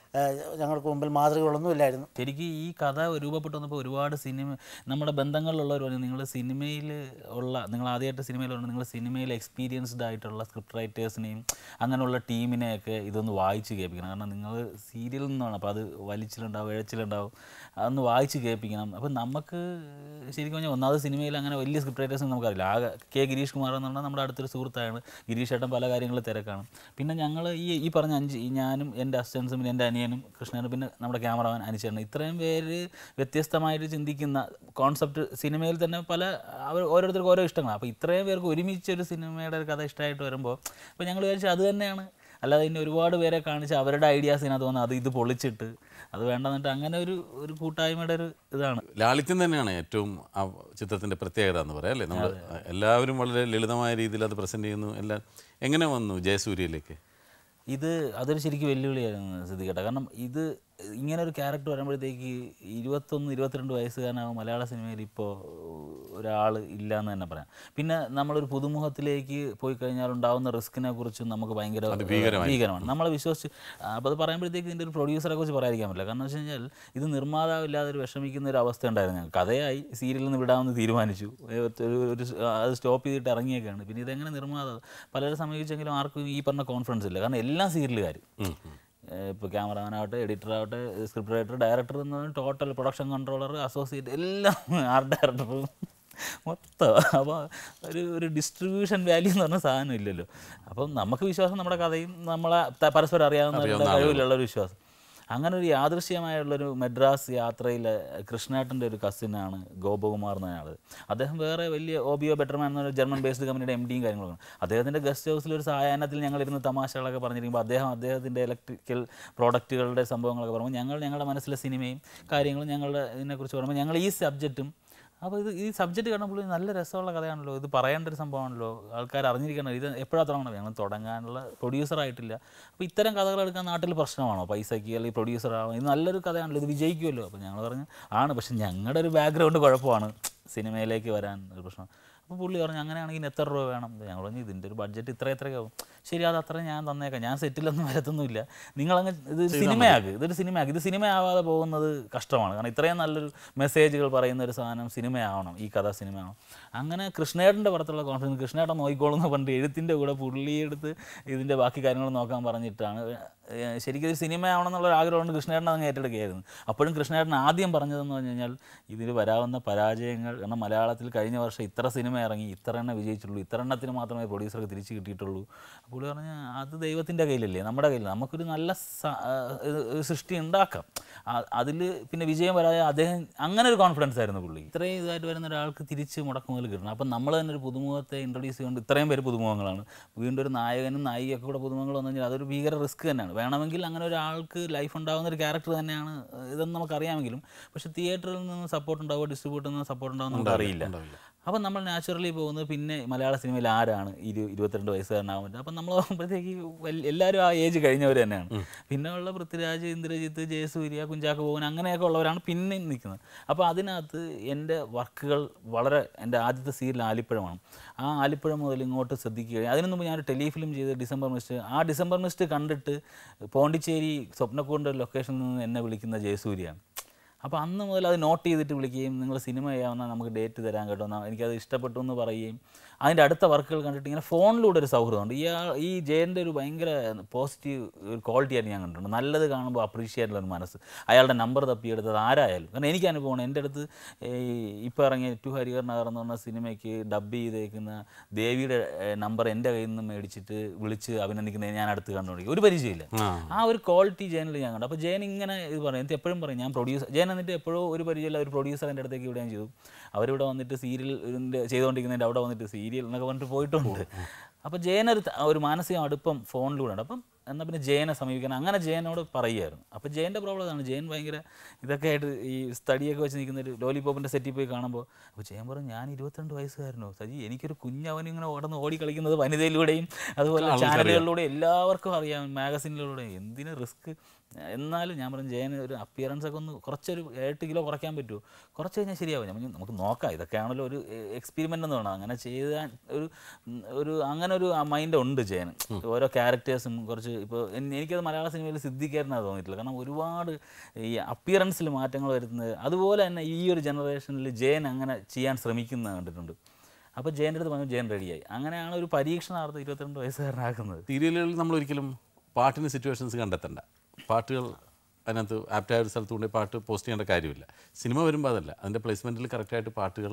ഞങ്ങൾക്ക് മുമ്പിൽ മാതൃകകളൊന്നും ഇല്ലായിരുന്നു
ശരിക്കും ഈ കഥ രൂപപ്പെട്ടു വന്നപ്പോൾ ഒരുപാട് സിനിമ നമ്മുടെ ബന്ധങ്ങളിലുള്ളവർ പറഞ്ഞു നിങ്ങൾ സിനിമയിൽ ഉള്ള നിങ്ങൾ ആദ്യമായിട്ട് സിനിമയിലുണ്ട് നിങ്ങൾ സിനിമയിൽ എക്സ്പീരിയൻസ്ഡ് ആയിട്ടുള്ള സ്ക്രിപ്റ്റ് റൈറ്റേഴ്സിനെയും അങ്ങനെയുള്ള ടീമിനെയൊക്കെ ഇതൊന്ന് വായിച്ച് കേൾപ്പിക്കണം കാരണം നിങ്ങൾ സീരിയലിൽ നിന്നാണ് അപ്പോൾ അത് വലിച്ചിലുണ്ടാവും ഇഴച്ചിലുണ്ടാവും അതൊന്ന് വായിച്ച് കേൾപ്പിക്കണം അപ്പം നമുക്ക് ശരിക്കും പറഞ്ഞാൽ ഒന്നാമത് സിനിമയിൽ അങ്ങനെ വലിയ സ്ക്രിപ്റ്റ് റൈറ്റേഴ്സ് നമുക്കറിയില്ല ആകെ കെ ഗിരീഷ് കുമാർ എന്ന് പറഞ്ഞാൽ നമ്മുടെ അടുത്തൊരു സുഹൃത്താണ് ഗിരീഷ് ഏട്ടൻ പല കാര്യങ്ങളും തിരക്കാണ് പിന്നെ ഞങ്ങൾ ഈ ഈ പറഞ്ഞ അഞ്ച് ഈ ഞാനും എൻ്റെ അസിസ്റ്റൻസും പിന്നെ എൻ്റെ അനിയനും കൃഷ്ണനും പിന്നെ നമ്മുടെ ക്യാമറമാൻ അനിച്ചേട്ടൻ ഇത്രയും പേര് വ്യത്യസ്തമായിട്ട് ചിന്തിക്കുന്ന കോൺസെപ്റ്റ് സിനിമയിൽ തന്നെ പപല അവർ ഓരോരുത്തർക്കും ഓരോ ഇഷ്ടങ്ങളാണ് അപ്പോൾ ഇത്രയും പേർക്ക് ഒരുമിച്ച് ഒരു സിനിമയുടെ ഒരു കഥ ഇഷ്ടമായിട്ട് വരുമ്പോൾ അപ്പോൾ ഞങ്ങൾ വിചാരിച്ചു അത് തന്നെയാണ് അല്ലാതെ ഇനി ഒരുപാട് പേരെ കാണിച്ച് അവരുടെ ഐഡിയാസ് ഇതിനകത്ത് വന്ന് അത് ഇത് പൊളിച്ചിട്ട് അത് വേണ്ടെന്നിട്ട് അങ്ങനെ ഒരു ഒരു കൂട്ടായ്മയുടെ ഒരു ഇതാണ്
ലാളിത്യം തന്നെയാണ് ഏറ്റവും ആ ചിത്രത്തിൻ്റെ പ്രത്യേകത എന്ന് പറയാം അല്ലേ നമ്മൾ എല്ലാവരും വളരെ ലളിതമായ രീതിയിൽ അത് പ്രസൻറ്റ് ചെയ്യുന്നു എല്ലാം എങ്ങനെ വന്നു ജയസൂര്യയിലേക്ക്
ഇത് അതൊരു ശരിക്കും വെല്ലുവിളിയായിരുന്നു സിദ്ധിക്കട്ടെ കാരണം ഇത് ഇങ്ങനെ ഒരു ക്യാരക്ടർ വരുമ്പോഴത്തേക്ക് ഇരുപത്തൊന്ന് ഇരുപത്തിരണ്ട് വയസ്സുകാരനാകും മലയാള സിനിമയിൽ ഇപ്പോൾ ഒരാൾ ഇല്ല എന്ന് തന്നെ പറയാം പിന്നെ നമ്മളൊരു പുതുമുഖത്തിലേക്ക് പോയി കഴിഞ്ഞാൽ ഉണ്ടാകുന്ന റിസ്കിനെ കുറിച്ചും നമുക്ക് ഭയങ്കര ഭീകരമാണ് നമ്മളെ വിശ്വസിച്ച് അപ്പോൾ അത് പറയുമ്പോഴത്തേക്ക് ഇതിൻ്റെ ഒരു പ്രൊഡ്യൂസറെ കുറിച്ച് പറയാതിരിക്കാൻ പറ്റില്ല കാരണം എന്ന് വെച്ച് കഴിഞ്ഞാൽ ഇത് നിർമ്മാതാവില്ലാതെ ഒരു വിഷമിക്കുന്ന ഒരു അവസ്ഥ ഉണ്ടായിരുന്നു ഞങ്ങൾക്ക് കഥയായി സീരിയലിൽ നിന്ന് വിടാമെന്ന് തീരുമാനിച്ചു ഒരു ഒരു അത് സ്റ്റോപ്പ് ചെയ്തിട്ട് ഇറങ്ങിയൊക്കെയാണ് പിന്നെ ഇതെങ്ങനെ നിർമ്മാതാവ് പലരെ സമീപിച്ചെങ്കിലും ആർക്കും ഈ പറഞ്ഞ കോൺഫിഡൻസ് ഇല്ല കാരണം എല്ലാ സീരിയലുകാരും ഇപ്പോൾ ക്യാമറമാനാവട്ടെ എഡിറ്റർ ആവട്ടെ സ്ക്രിപ്റ്റ് റൈറ്റർ ഡയറക്ടർ എന്ന് പറഞ്ഞാൽ ടോട്ടൽ പ്രൊഡക്ഷൻ കൺട്രോളർ അസോസിയേറ്റ് എല്ലാം ആർട്ട് ഡയറക്ടറും മൊത്തം അപ്പോൾ ഒരു ഒരു ഡിസ്ട്രിബ്യൂഷൻ വാല്യൂ എന്ന് പറഞ്ഞ സാധനം ഇല്ലല്ലോ അപ്പം നമുക്ക് വിശ്വാസം നമ്മുടെ കഥയും നമ്മളെ ത- പരസ്പരം അറിയാവുന്ന കഴിവിലുള്ള ഒരു വിശ്വാസം അങ്ങനെ ഒരു യാദൃശ്യമായുള്ളൊരു മദ്രാസ് യാത്രയിൽ കൃഷ്ണേട്ടൻ്റെ ഒരു കസിനാണ് ഗോപകുമാർ എന്ന ആൾ അദ്ദേഹം വേറെ വലിയ ഓബിയോ ബെറ്റർമാൻ എന്നൊരു ജർമ്മൻ ബേസ്ഡ് കമ്പനിയുടെ എം ഡിയും കാര്യങ്ങളൊക്കെ അദ്ദേഹത്തിൻ്റെ ഗസ്റ്റ് ഹൗസിൽ ഒരു സായാഹ്നത്തിൽ ഞങ്ങളിരുന്ന് തമാശകളൊക്കെ പറഞ്ഞിരിക്കുമ്പോൾ അദ്ദേഹം അദ്ദേഹത്തിൻ്റെ ഇലക്ട്രിക്കൽ പ്രോഡക്റ്റുകളുടെ സംഭവങ്ങളൊക്കെ പറയുമ്പോൾ ഞങ്ങൾ ഞങ്ങളുടെ മനസ്സിലെ സിനിമയും കാര്യങ്ങളും ഞങ്ങളുടെ ഇതിനെക്കുറിച്ച് പറയുമ്പോൾ ഞങ്ങൾ ഈ സബ്ജക്റ്റും അപ്പോൾ ഇത് ഈ സബ്ജക്റ്റ് കാണുമ്പോൾ നല്ല രസമുള്ള കഥയാണല്ലോ ഇത് പറയേണ്ട ഒരു സംഭവമാണല്ലോ ആൾക്കാർ അറിഞ്ഞിരിക്കണം ഇത് എപ്പോഴാണ് തുടങ്ങണം ഞങ്ങൾ തുടങ്ങാനുള്ള പ്രൊഡ്യൂസർ ആയിട്ടില്ല അപ്പോൾ ഇത്തരം കഥകൾ എടുക്കാൻ നാട്ടിൽ പ്രശ്നമാണോ പൈസയ്ക്ക് അല്ലെങ്കിൽ പ്രൊഡ്യൂസർ ആവാം ഇത് നല്ലൊരു കഥയാണല്ലോ ഇത് വിജയിക്കുമല്ലോ അപ്പോൾ ഞങ്ങൾ പറഞ്ഞു ആണ് പക്ഷെ ഞങ്ങളുടെ ഒരു ബാക്ക്ഗ്രൗണ്ട് കുഴപ്പമാണ് സിനിമയിലേക്ക് വരാൻ ഒരു പ്രശ്നം അപ്പോൾ പുള്ളി പറഞ്ഞു അങ്ങനെയാണെങ്കിൽ എത്ര രൂപ വേണം ഞങ്ങൾ പറഞ്ഞു ഇതിൻ്റെ ഒരു ബഡ്ജറ്റ് ഇത്ര എത്രയൊക്കെ ആവും ശരി അത് അത്ര ഞാൻ തന്നേക്കാം ഞാൻ സെറ്റിലൊന്നും വരത്തൊന്നുമില്ല നിങ്ങളങ്ങ് ഇത് സിനിമയാക്ക് ഇതൊരു സിനിമയാക്ക് ഇത് സിനിമയാവാതെ പോകുന്നത് കഷ്ടമാണ് കാരണം ഇത്രയും നല്ലൊരു മെസ്സേജുകൾ പറയുന്ന ഒരു സാധനം സിനിമയാവണം ഈ കഥ സിനിമയാവണം അങ്ങനെ കൃഷ്ണേട്ടൻ്റെ പുറത്തുള്ള കോൺഫിഡൻസ് കൃഷ്ണേട്ടൻ നോക്കിക്കോളുന്ന പണ്ട് എഴുത്തിൻ്റെ കൂടെ പുള്ളിയെടുത്ത് ഇതിൻ്റെ ബാക്കി കാര്യങ്ങൾ നോക്കാൻ പറഞ്ഞിട്ടാണ് ഏഹ് ശരിക്കും ഒരു സിനിമ ആവണം ഒരു ആഗ്രഹമുണ്ട് കൃഷ്ണേട്ടൻ അങ്ങ് ഏറ്റെടുക്കുകയായിരുന്നു അപ്പോഴും കൃഷ്ണേട്ടൻ ആദ്യം പറഞ്ഞതെന്ന് പറഞ്ഞു കഴിഞ്ഞാൽ ഇതിൽ വരാവുന്ന പരാജയങ്ങൾ കാരണം മലയാളത്തിൽ കഴിഞ്ഞ വർഷം ഇത്ര സിനിമ ഇറങ്ങി ഇത്ര എണ്ണം വിജയിച്ചുള്ളൂ ഇത്ര എണ്ണത്തിന് മാത്രമേ പ്രൊഡ്യൂസർക്ക് തിരിച്ച് കിട്ടിയിട്ടുള്ളൂ അപ്പോൾ പുള്ളി പറഞ്ഞ അത് ദൈവത്തിൻ്റെ കയ്യിലല്ലേ നമ്മുടെ കയ്യിൽ നമുക്കൊരു നല്ല സ- ആ, ഒരു- ഒരു സൃഷ്ടി ഉണ്ടാക്കാം അതിൽ പിന്നെ വിജയം വരാതെ അദ്ദേഹം അങ്ങനെ ഒരു കോൺഫിഡൻസ് ആയിരുന്നു പുള്ളി ഇത്രയും ഇതായിട്ട് വരുന്ന ഒരാൾക്ക് തിരിച്ച് മുടക്കുമുതൽ കിട്ടണം അപ്പം നമ്മൾ തന്നെ ഒരു പുതുമുഖത്തെ ഇൻട്രൊഡ്യൂസ് ചെയ്യുകൊണ്ട് ഇത്രയും പേര് പുതുമുഖങ്ങളാണ് വീണ്ടും ഒരു നായകനും നായികയൊക്കെ കൂടെ പുതുമുഖങ്ങൾ വന്നു കഴിഞ്ഞാൽ അതൊരു ഭീകര റിസ്ക് തന്നെയാണ് വേണമെങ്കിൽ അങ്ങനെ ഒരാൾക്ക് ലൈഫ് ഉണ്ടാകുന്ന ഒരു ക്യാരക്ടർ തന്നെയാണ് ഇതെന്ന് നമുക്കറിയാമെങ്കിലും പക്ഷേ തിയേറ്ററിൽ നിന്ന് സപ്പോർട്ട് ഉണ്ടാവുമോ ഡിസ്ട്രിബ്യൂട്ടറിൽ നിന്ന് സപ്പോർട്ട് ഉണ്ടാവുമോ നമുക്ക് അറിയില്ല അപ്പം നമ്മൾ നാച്ചുറലി പോകുന്നത് പിന്നെ മലയാള സിനിമയിൽ ആരാണ് ഇരു ഇരുപത്തിരണ്ട് വയസ്സുകാരനാകാൻ പറ്റും അപ്പം നമ്മൾ പോകുമ്പോഴത്തേക്ക് വൽ- എല്ലാവരും ആ ഏജ് കഴിഞ്ഞവർ തന്നെയാണ് പിന്നെ ഉള്ള പൃഥ്വിരാജ് ഇന്ദ്രജിത്ത് ജയസൂര്യ കുഞ്ചാക്കോ ബോവൻ അങ്ങനെയൊക്കെ ഉള്ളവരാണ് പിന്നെ നിൽക്കുന്നത് അപ്പോൾ അതിനകത്ത് എൻ്റെ വർക്കുകൾ വളരെ എൻ്റെ ആദ്യത്തെ സീരിയൽ ആലിപ്പഴമാണ് ആ ആലിപ്പഴം മുതൽ ഇങ്ങോട്ട് ശ്രദ്ധിക്കുക അതിനു മുമ്പ് ഞാൻ ടെലിഫിലിം ചെയ്ത് ഡിസംബർ മിസ്റ്റ് ആ ഡിസംബർ മിസ്റ്റ് കണ്ടിട്ട് പോണ്ടിച്ചേരി സ്വപ്നക്കൂണ്ട് ലൊക്കേഷനിൽ നിന്ന് എന്നെ വിളിക്കുന്ന ജയസൂര്യാണ് അപ്പോൾ അന്ന് മുതൽ അത് നോട്ട് ചെയ്തിട്ട് വിളിക്കുകയും നിങ്ങൾ സിനിമ ചെയ്യാവുന്ന നമുക്ക് ഡേറ്റ് തരാൻ കേട്ടോ എന്നാ എനിക്കത് ഇഷ്ടപ്പെട്ടു എന്ന് പറയുകയും അതിൻ്റെ അടുത്ത വർക്കുകൾ കണ്ടിട്ട് ഇങ്ങനെ ഫോണിലൂടെ ഒരു സൗഹൃദമുണ്ട് ഈ ആ- ഈ ജയൻ്റെ ഒരു ഭയങ്കര പോസിറ്റീവ് ഒരു ക്വാളിറ്റിയായിട്ട് ഞാൻ കണ്ടിട്ടുണ്ട് നല്ലത് കാണുമ്പോൾ അപ്രീഷിയേറ്റ് ഒരു മനസ്സ് അയാളുടെ നമ്പർ തപ്പിയെടുത്തത് ആരായാലും കാരണം എനിക്ക് അനുഭവമാണ് എൻ്റെ അടുത്ത് ഈ ഇപ്പോൾ ഇറങ്ങിയ ടു ഹരിഹർ നഗർ എന്ന് പറഞ്ഞ സിനിമയ്ക്ക് ഡബ് ചെയ്തേക്കുന്ന ദേവിയുടെ നമ്പർ എൻ്റെ കയ്യിൽ നിന്ന് മേടിച്ചിട്ട് വിളിച്ച് അഭിനന്ദിക്കുന്നത് ഞാൻ അടുത്ത് കണ്ടുകൊണ്ടിരിക്കും ഒരു പരിചയമില്ല ആ ഒരു ക്വാളിറ്റി ജയനിൽ ഞാൻ കണ്ടു അപ്പോൾ ജയൻ ഇങ്ങനെ ഇത് പറയും എനിക്ക് എപ്പോഴും പറയും ഞാൻ പ്രൊഡ്യൂസർ ജയൻ എന്നിട്ട് എപ്പോഴും ഒരു പരിചയമില്ല ഒരു പ്രൊഡ്യൂസർ എൻ്റെ അടുത്തേക്ക് ഇവിടെ ഞാൻ ചെയ്തു അവരിവിടെ വന്നിട്ട് സീരിയൽ ഇതിൻ്റെ ചെയ്തുകൊണ്ടിരിക്കുന്നതിൻ്റെ അവിടെ വന്നിട്ട് സീരിയൽ എന്നൊക്കെ പറഞ്ഞിട്ട് പോയിട്ടുണ്ട് അപ്പോൾ ജയനൊരു ത- ഒരു മാനസിക അടുപ്പം ഫോണിലൂടെ ഉണ്ട് അപ്പം എന്നാൽ പിന്നെ ജയനെ സമീപിക്കണം അങ്ങനെ ജയനോട് പറയുമായിരുന്നു അപ്പോൾ ജയൻ്റെ പ്രോബ്ലം അതാണ് ജയൻ ഭയങ്കര ഇതൊക്കെ ആയിട്ട് ഈ സ്റ്റഡിയൊക്കെ വെച്ച് നിൽക്കുന്ന ഒരു ലോലിപോപ്പിൻ്റെ സെറ്റിൽ പോയി കാണുമ്പോൾ അപ്പോൾ ജയൻ പറഞ്ഞു ഞാൻ ഇരുപത്തിരണ്ട് വയസ്സുകാരനോ സജി എനിക്കൊരു കുഞ്ഞവനും ഇങ്ങനെ ഓടന്ന് ഓടി കളിക്കുന്നത് വനിതയിലൂടെയും അതുപോലെ ചാനലുകളിലൂടെ എല്ലാവർക്കും അറിയാം മാഗസിനിലൂടെ എന്തിന് റിസ്ക് എന്നാലും ഞാൻ പറഞ്ഞു ജയന് ഒരു അപ്പിയറൻസ് ഒക്കെ ഒന്ന് കുറച്ചൊരു എട്ട് കിലോ കുറയ്ക്കാൻ പറ്റുമോ കുറച്ച് കഴിഞ്ഞാൽ ശരിയാവും ഞാൻ പറഞ്ഞു, നമുക്ക് നോക്കാം ഇതൊക്കെയാണല്ലോ ഒരു എക്സ്പെരിമെൻ്റ് എന്ന് വേണം അങ്ങനെ ചെയ്താൽ ഒരു ഉം, ഒരു അങ്ങനെ ഒരു മൈൻഡ് ഉണ്ട് ജയന് ഓരോ ക്യാരക്ടേഴ്സും കുറച്ച് ഇപ്പോൾ എനിക്കത് മലയാള സിനിമയിൽ സിദ്ധിക്കാരനാണ് തോന്നിയിട്ടില്ല കാരണം ഒരുപാട് ഈ അപ്പിയറൻസിൽ മാറ്റങ്ങൾ വരുന്നത് അതുപോലെ തന്നെ ഈ ഒരു ജനറേഷനിൽ ജയൻ അങ്ങനെ ചെയ്യാൻ ശ്രമിക്കുന്നത് കണ്ടിട്ടുണ്ട് അപ്പോൾ ജയൻ്റെ അടുത്ത് പറഞ്ഞു ജയൻ റെഡിയായി അങ്ങനെയാണ് ഒരു പരീക്ഷണാർത്ഥം ഇരുപത്തിരണ്ട് വയസ്സുകാരനാക്കുന്നത്
സീരിയലുകളിൽ നമ്മൾ ഒരിക്കലും പാട്ടിന് സിറ്റുവേഷൻസ് കണ്ടെത്തണ്ട പാട്ടുകൾ അതിനകത്ത് ആപ്റ്റായ ഒരു സ്ഥലത്ത് കൊണ്ടുപോയി പാട്ട് പോസ്റ്റ് ചെയ്യേണ്ട കാര്യമില്ല സിനിമ വരുമ്പോൾ അതല്ല അതിൻ്റെ പ്ലേസ്മെൻറ്റിൽ കറക്റ്റായിട്ട് പാട്ടുകൾ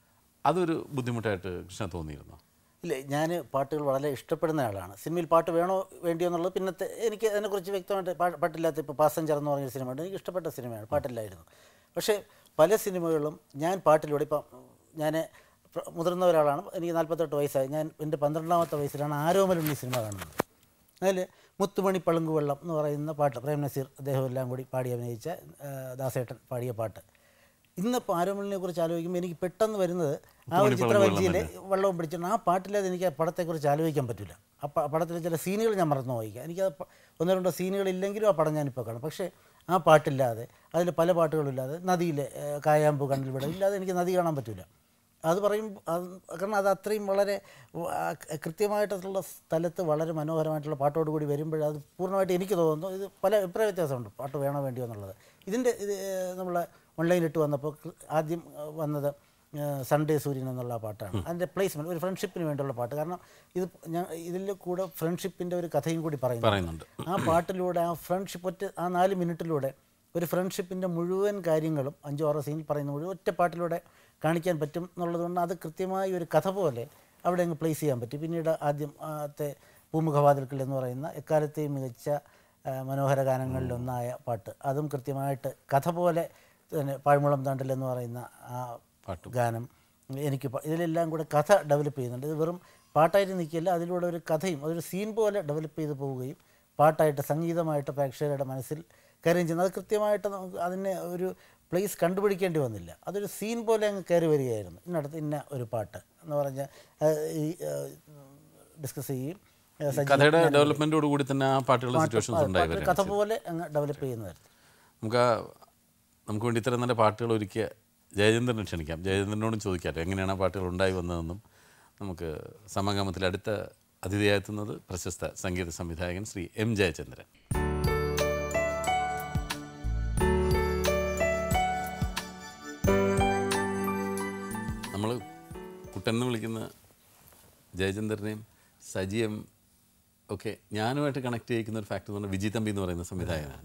അതൊരു ബുദ്ധിമുട്ടായിട്ട് കൃഷ്ണ തോന്നിയിരുന്നു
ഇല്ല ഞാൻ പാട്ടുകൾ വളരെ ഇഷ്ടപ്പെടുന്ന ആളാണ് സിനിമയിൽ പാട്ട് വേണോ വേണ്ടിയോ എന്നുള്ളത് പിന്നത്തെ എനിക്ക് അതിനെക്കുറിച്ച് വ്യക്തമായിട്ട് പാ- പാട്ടില്ലാത്ത ഇപ്പോൾ പാസഞ്ചർ എന്ന് പറഞ്ഞ സിനിമയുണ്ട് എനിക്ക് ഇഷ്ടപ്പെട്ട സിനിമയാണ് പാട്ടില്ലായിരുന്നു പക്ഷേ പല സിനിമകളും ഞാൻ പാട്ടിലൂടെ ഇപ്പം ഞാൻ പ്ര- മുതിർന്ന ഒരാളാണ് എനിക്ക് നാൽപ്പത്തെട്ട് വയസ്സായി ഞാൻ എൻ്റെ പന്ത്രണ്ടാമത്തെ വയസ്സിലാണ് ആരോമലുണ്ണി സിനിമ കാണുന്നത് അതിൽ മുത്തുമണി പളുങ്കുവെള്ളം എന്ന് പറയുന്ന പാട്ട് പ്രേം നസീർ അദ്ദേഹം എല്ലാം കൂടി പാടി അഭിനയിച്ച ആ, ദാസേട്ടൻ പാടിയ പാട്ട് ഇന്നിപ്പോൾ ആരോമലിനെ കുറിച്ച് ആലോചിക്കുമ്പോൾ എനിക്ക് പെട്ടെന്ന് വരുന്നത് ആ ഒരു ചിത്രവഞ്ചിയിലെ വെള്ളവും പിടിച്ചിട്ട് ആ പാട്ടില്ലാതെ എനിക്ക് ആ പടത്തെക്കുറിച്ച് ആലോചിക്കാൻ പറ്റില്ല ആ പ- പടത്തിലെ ചില സീനുകൾ ഞാൻ മറന്നു പോയിക്കാം എനിക്ക് ഒന്നോ രണ്ടോ സീനുകൾ ഇല്ലെങ്കിലും ആ പടം ഞാനിപ്പോൾ കാണും പക്ഷേ ആ പാട്ടില്ലാതെ അതിൽ പല പാട്ടുകളില്ലാതെ നദിയിലെ ഏ, കായാമ്പു കണ്ണിൽ വിട ഇല്ലാതെ എനിക്ക് നദി കാണാൻ പറ്റില്ല അത് പറയും അത് കാരണം അത് അത്രയും വളരെ വ- ആ ക- കൃത്യമായിട്ടുള്ള സ്ഥലത്ത് വളരെ മനോഹരമായിട്ടുള്ള പാട്ടോട് കൂടി വരുമ്പോൾ അത് പൂർണ്ണമായിട്ട് എനിക്ക് തോന്നുന്നു ഇത് പല അഭിപ്രായ വ്യത്യാസമുണ്ട് പാട്ട് വേണോ വേണ്ടിയോ എന്നുള്ളത് ഇതിൻ്റെ ഇത് നമ്മൾ ഓൺലൈനിലിട്ട് വന്നപ്പോൾ കൃ- ആദ്യം ആ, വന്നത് ആ, സൺഡേ സൂര്യൻ എന്നുള്ള പാട്ടാണ് അതിൻ്റെ പ്ലേസ്മെൻറ്റ് ഒരു ഫ്രണ്ട്ഷിപ്പിന് വേണ്ടിയുള്ള പാട്ട് കാരണം ഇത് ഞാൻ ഇതിൽ കൂടെ ഫ്രണ്ട്ഷിപ്പിൻ്റെ ഒരു കഥയും കൂടി പറയുന്നു
പറയുന്നുണ്ട്
ആ പാട്ടിലൂടെ ആ ഫ്രണ്ട്ഷിപ്പ് ഒറ്റ ആ നാല് മിനിറ്റിലൂടെ ഒരു ഫ്രണ്ട്ഷിപ്പിൻ്റെ മുഴുവൻ കാര്യങ്ങളും അഞ്ചോ ആറോ സീനിൽ പറയുന്ന മുഴുവൻ ഒറ്റ പാട്ടിലൂടെ കാണിക്കാൻ പറ്റും എന്നുള്ളതുകൊണ്ട് അത് കൃത്യമായി ഒരു കഥ പോലെ അവിടെ അങ്ങ് പ്ലേസ് ചെയ്യാൻ പറ്റി പിന്നീട് ആദ്യം ആദ്യത്തെ പൂമുഖവാതിൽക്കൽ എന്ന് പറയുന്ന എക്കാലത്തെയും മികച്ച ആ, മനോഹര ഗാനങ്ങളിലൊന്നായ പാട്ട് അതും കൃത്യമായിട്ട് കഥ പോലെ തന്നെ പാഴ്മുളം താണ്ടൽ എന്ന് പറയുന്ന ആ ഗാനം എനിക്ക് പ- ഇതിലെല്ലാം കൂടെ കഥ ഡെവലപ്പ് ചെയ്യുന്നുണ്ട് ഇത് വെറും പാട്ടായിട്ട് നിൽക്കില്ല അതിലൂടെ ഒരു കഥയും അതൊരു സീൻ പോലെ ഡെവലപ്പ് ചെയ്ത് പോവുകയും പാട്ടായിട്ട് സംഗീതമായിട്ട് പ്രേക്ഷകരുടെ മനസ്സിൽ കയറുകയും ചെയ്യുന്നത് അത് കൃത്യമായിട്ട് നമുക്ക് അതിനെ ഒരു പ്ലേസ് കണ്ടുപിടിക്കേണ്ടി വന്നില്ല അതൊരു സീൻ പോലെ അങ്ങ് കയറി വരികയായിരുന്നു ഇന്നടത്ത് ഇന്ന ഒരു പാട്ട് എന്ന് പറഞ്ഞാൽ ഈ ഡിസ്കസ് ചെയ്യുകയും ആ, സജീവ്
കഥയുടെ ഡെവലപ്മെൻറ്റോട് കൂടി തന്നെ ആ പാട്ടുകളുടെ സിറ്റുവേഷൻസ് ഉണ്ടായി
പാട്ട്
വരും
കഥ പോലെ അങ്ങ് ഡെവലപ്പ് ചെയ്യുന്ന തരത്തിൽ
നമുക്ക് ആ നമുക്ക് വേണ്ടി ഇത്തരം നല്ല പാട്ടുകൾ ഒരുക്കിയ ജയചന്ദ്രനെ ക്ഷണിക്കാം ജയചന്ദ്രനോടും ചോദിക്കാമല്ലോ എങ്ങനെയാണ് ആ പാട്ടുകൾ ഉണ്ടായി വന്നതെന്നും നമുക്ക് സമാഗമത്തിൽ അടുത്ത അതിഥിയായെത്തുന്നത് പ്രശസ്ത സംഗീത സംവിധായകൻ ശ്രീ എം ജയചന്ദ്രൻ നമ്മൾ കുട്ടൻ എന്ന് വിളിക്കുന്ന ജയചന്ദ്രനെയും സജിയും ഒക്കെ ഞാനുമായിട്ട് കണക്ട് ചെയ്യിക്കുന്ന ഒരു ഫാക്ടർ എന്ന് പറഞ്ഞാൽ വിജി തമ്പി എന്ന് പറയുന്ന സംവിധായകനാണ്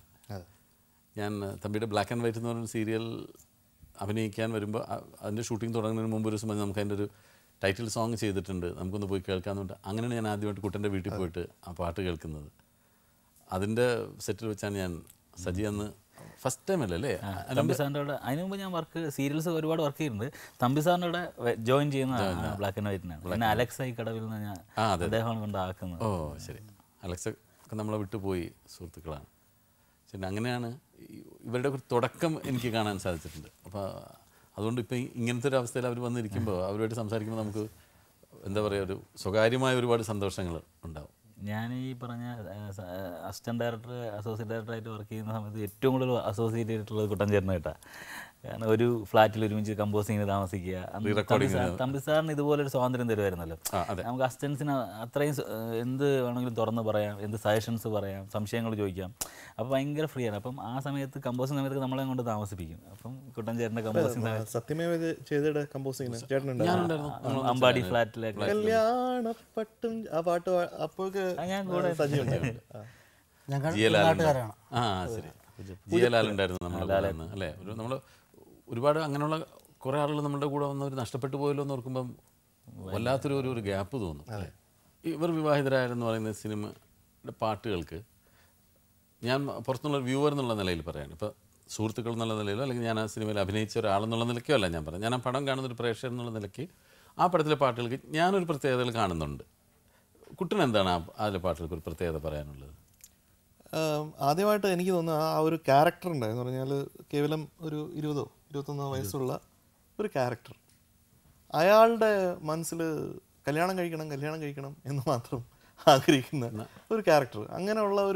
ഞാൻ അഹ്, തമ്പിയുടെ ബ്ലാക്ക് ആൻഡ് വൈറ്റ് എന്ന് പറയുന്ന സീരിയൽ അഭിനയിക്കാൻ വരുമ്പോൾ അ- അതിൻ്റെ ഷൂട്ടിംഗ് തുടങ്ങുന്നതിന് മുമ്പ് ഒരു ദിവസം പറഞ്ഞ് നമുക്ക് അതിൻ്റെ ഒരു ടൈറ്റിൽ സോങ് ചെയ്തിട്ടുണ്ട് നമുക്കൊന്ന് പോയി കേൾക്കാമെന്നുണ്ട് അങ്ങനെയാണ് ഞാൻ ആദ്യമായിട്ട് കുട്ടൻ്റെ വീട്ടിൽ പോയിട്ട് ആ പാട്ട് കേൾക്കുന്നത് അതിൻ്റെ സെറ്റിൽ വെച്ചാണ് ഞാൻ സജി അന്ന് ഫസ്റ്റ് ടൈം അല്ലേ അല്ലേ
തമ്പി സാറിൻ്റെ അവിടെ അതിന് മുമ്പ് ഞാൻ വർക്ക് സീരിയൽസ് ഒരുപാട് വർക്ക് ചെയ്യുന്നുണ്ട് തമ്പി സാറിൻ്റെ അവിടെ ജോയിൻ ചെയ്യുന്ന ബ്ലാക്ക് ആൻഡ് വൈറ്റിനാണ് പിന്നെ അലക്സ് ഐ കടവിൽ നിന്ന് ഞാൻ
ആ, അതെ.
അദ്ദേഹമാണ് കൊണ്ട് ആക്കുന്നത്
ഓ ശരി അലക്സ ഒക്കെ നമ്മളെ വിട്ടുപോയി സുഹൃത്തുക്കളാണ് ശരി അങ്ങനെയാണ് ഈ- ഇവരുടെ ഒരു തുടക്കം എനിക്ക് കാണാൻ സാധിച്ചിട്ടുണ്ട് അപ്പോൾ അതുകൊണ്ട് ഇപ്പം ഇങ്ങനത്തെ ഒരു അവസ്ഥയിൽ അവർ വന്നിരിക്കുമ്പോൾ അവരുമായിട്ട് സംസാരിക്കുമ്പോൾ നമുക്ക് എന്താ പറയുക ഒരു സ്വകാര്യമായ ഒരുപാട് സന്തോഷങ്ങൾ ഉണ്ടാവും
ഞാൻ ഈ പറഞ്ഞ അസിസ്റ്റന്റ് ഡയറക്ടർ അസോസിയേറ്റ് ഡയറക്ടറായിട്ട് വർക്ക് ചെയ്യുന്ന സമയത്ത് ഏറ്റവും കൂടുതൽ അസോസിയേറ്റ് ചെയ്തിട്ടുള്ളത് കുട്ടൻ ചേട്ടനായിട്ടാണ് കാരണം ഒരു ഫ്ലാറ്റിൽ ഒരുമിച്ച് കമ്പോസിങ്ങിന് താമസിക്കുക അന്ന് തമ്പി സാർ- തമ്പി സാറിന് ഇതുപോലെ ഒരു സ്വാതന്ത്ര്യം തരുമായിരുന്നല്ലോ
ആ, അതെ.
നമുക്ക് അസിസ്റ്റൻസിന് അത്രയും സ- എന്ത് വേണമെങ്കിലും തുറന്ന് പറയാം എന്ത് സജഷൻസ് പറയാം സംശയങ്ങൾ ചോദിക്കാം അപ്പോൾ ഭയങ്കര ഫ്രീ ആണ് അപ്പം ആ സമയത്ത് കമ്പോസിങ് സമയത്ത് നമ്മളെ കൊണ്ട് താമസിപ്പിക്കും അപ്പം കുട്ടൻ ചേട്ടൻ്റെ കമ്പോസിങ് സമയത്ത്
സത്യമേവ ചെയ്തിട്ട് കമ്പോസിങ്ങിന് ചേട്ടനുണ്ടായിരുന്നു
അമ്പാടി ഫ്ലാറ്റിലേക്ക്
കല്യാണപ്പട്ടും ആ പാട്ട് പാ- അപ്പോഴൊക്കെ
ഞാൻ കൂടെ
സജീവ് ഉണ്ടായിരുന്നു. ആ.
ഞങ്ങൾ
ജിയലാൽ
നാട്ടുകാരാണ്
ആ ശരി ജിയലാൽ ഉണ്ടായിരുന്നു നമ്മുടെ കൂടെ അന്ന് അല്ലേ ഒരു നമ്മൾ ഒരുപാട് അങ്ങനെയുള്ള കുറേ ആളുകൾ നമ്മുടെ കൂടെ വന്നവർ നഷ്ടപ്പെട്ടു പോയല്ലോ എന്ന് ഓർക്കുമ്പം വല്ലാത്തൊരു ഒരു ഒരു ഗ്യാപ്പ് തോന്നും അല്ലേ ഇവർ വിവാഹിതരായെന്ന് പറയുന്ന സിനിമയുടെ പാട്ടുകൾക്ക് ഞാൻ പുറത്തുനിന്നുള്ള വ്യൂവർ എന്നുള്ള നിലയിൽ പറയാണ് ഇപ്പോൾ സുഹൃത്തുക്കൾ എന്നുള്ള നിലയിലോ അല്ലെങ്കിൽ ഞാൻ ആ സിനിമയിൽ അഭിനയിച്ച ഒരാളെന്നുള്ള നിലയ്ക്കോ അല്ല ഞാൻ പറയാം ഞാൻ ആ പടം കാണുന്ന ഒരു പ്രേക്ഷകൻ എന്നുള്ള നിലയ്ക്ക് ആ പടത്തിലെ പാട്ടുകൾക്ക് ഞാനൊരു പ്രത്യേകതകൾ കാണുന്നുണ്ട് കുട്ടൻ എന്താണ് ആ അതിലെ പാട്ടുകൾക്ക് ഒരു പ്രത്യേകത പറയാനുള്ളത്
ആം, ആദ്യമായിട്ട് എനിക്ക് തോന്നുന്നു ആ ഒരു ക്യാരക്ടർ ഉണ്ട് എന്ന് പറഞ്ഞാൽ കേവലം ഒരു ഇരുപതോ ഇരുപത്തൊന്നോ വയസ്സുള്ള ഒരു ക്യാരക്ടർ അയാളുടെ മനസ്സിൽ കല്യാണം കഴിക്കണം കല്യാണം കഴിക്കണം എന്ന് മാത്രം ആഗ്രഹിക്കുന്ന ഒരു ക്യാരക്ടർ അങ്ങനെയുള്ള ഒരു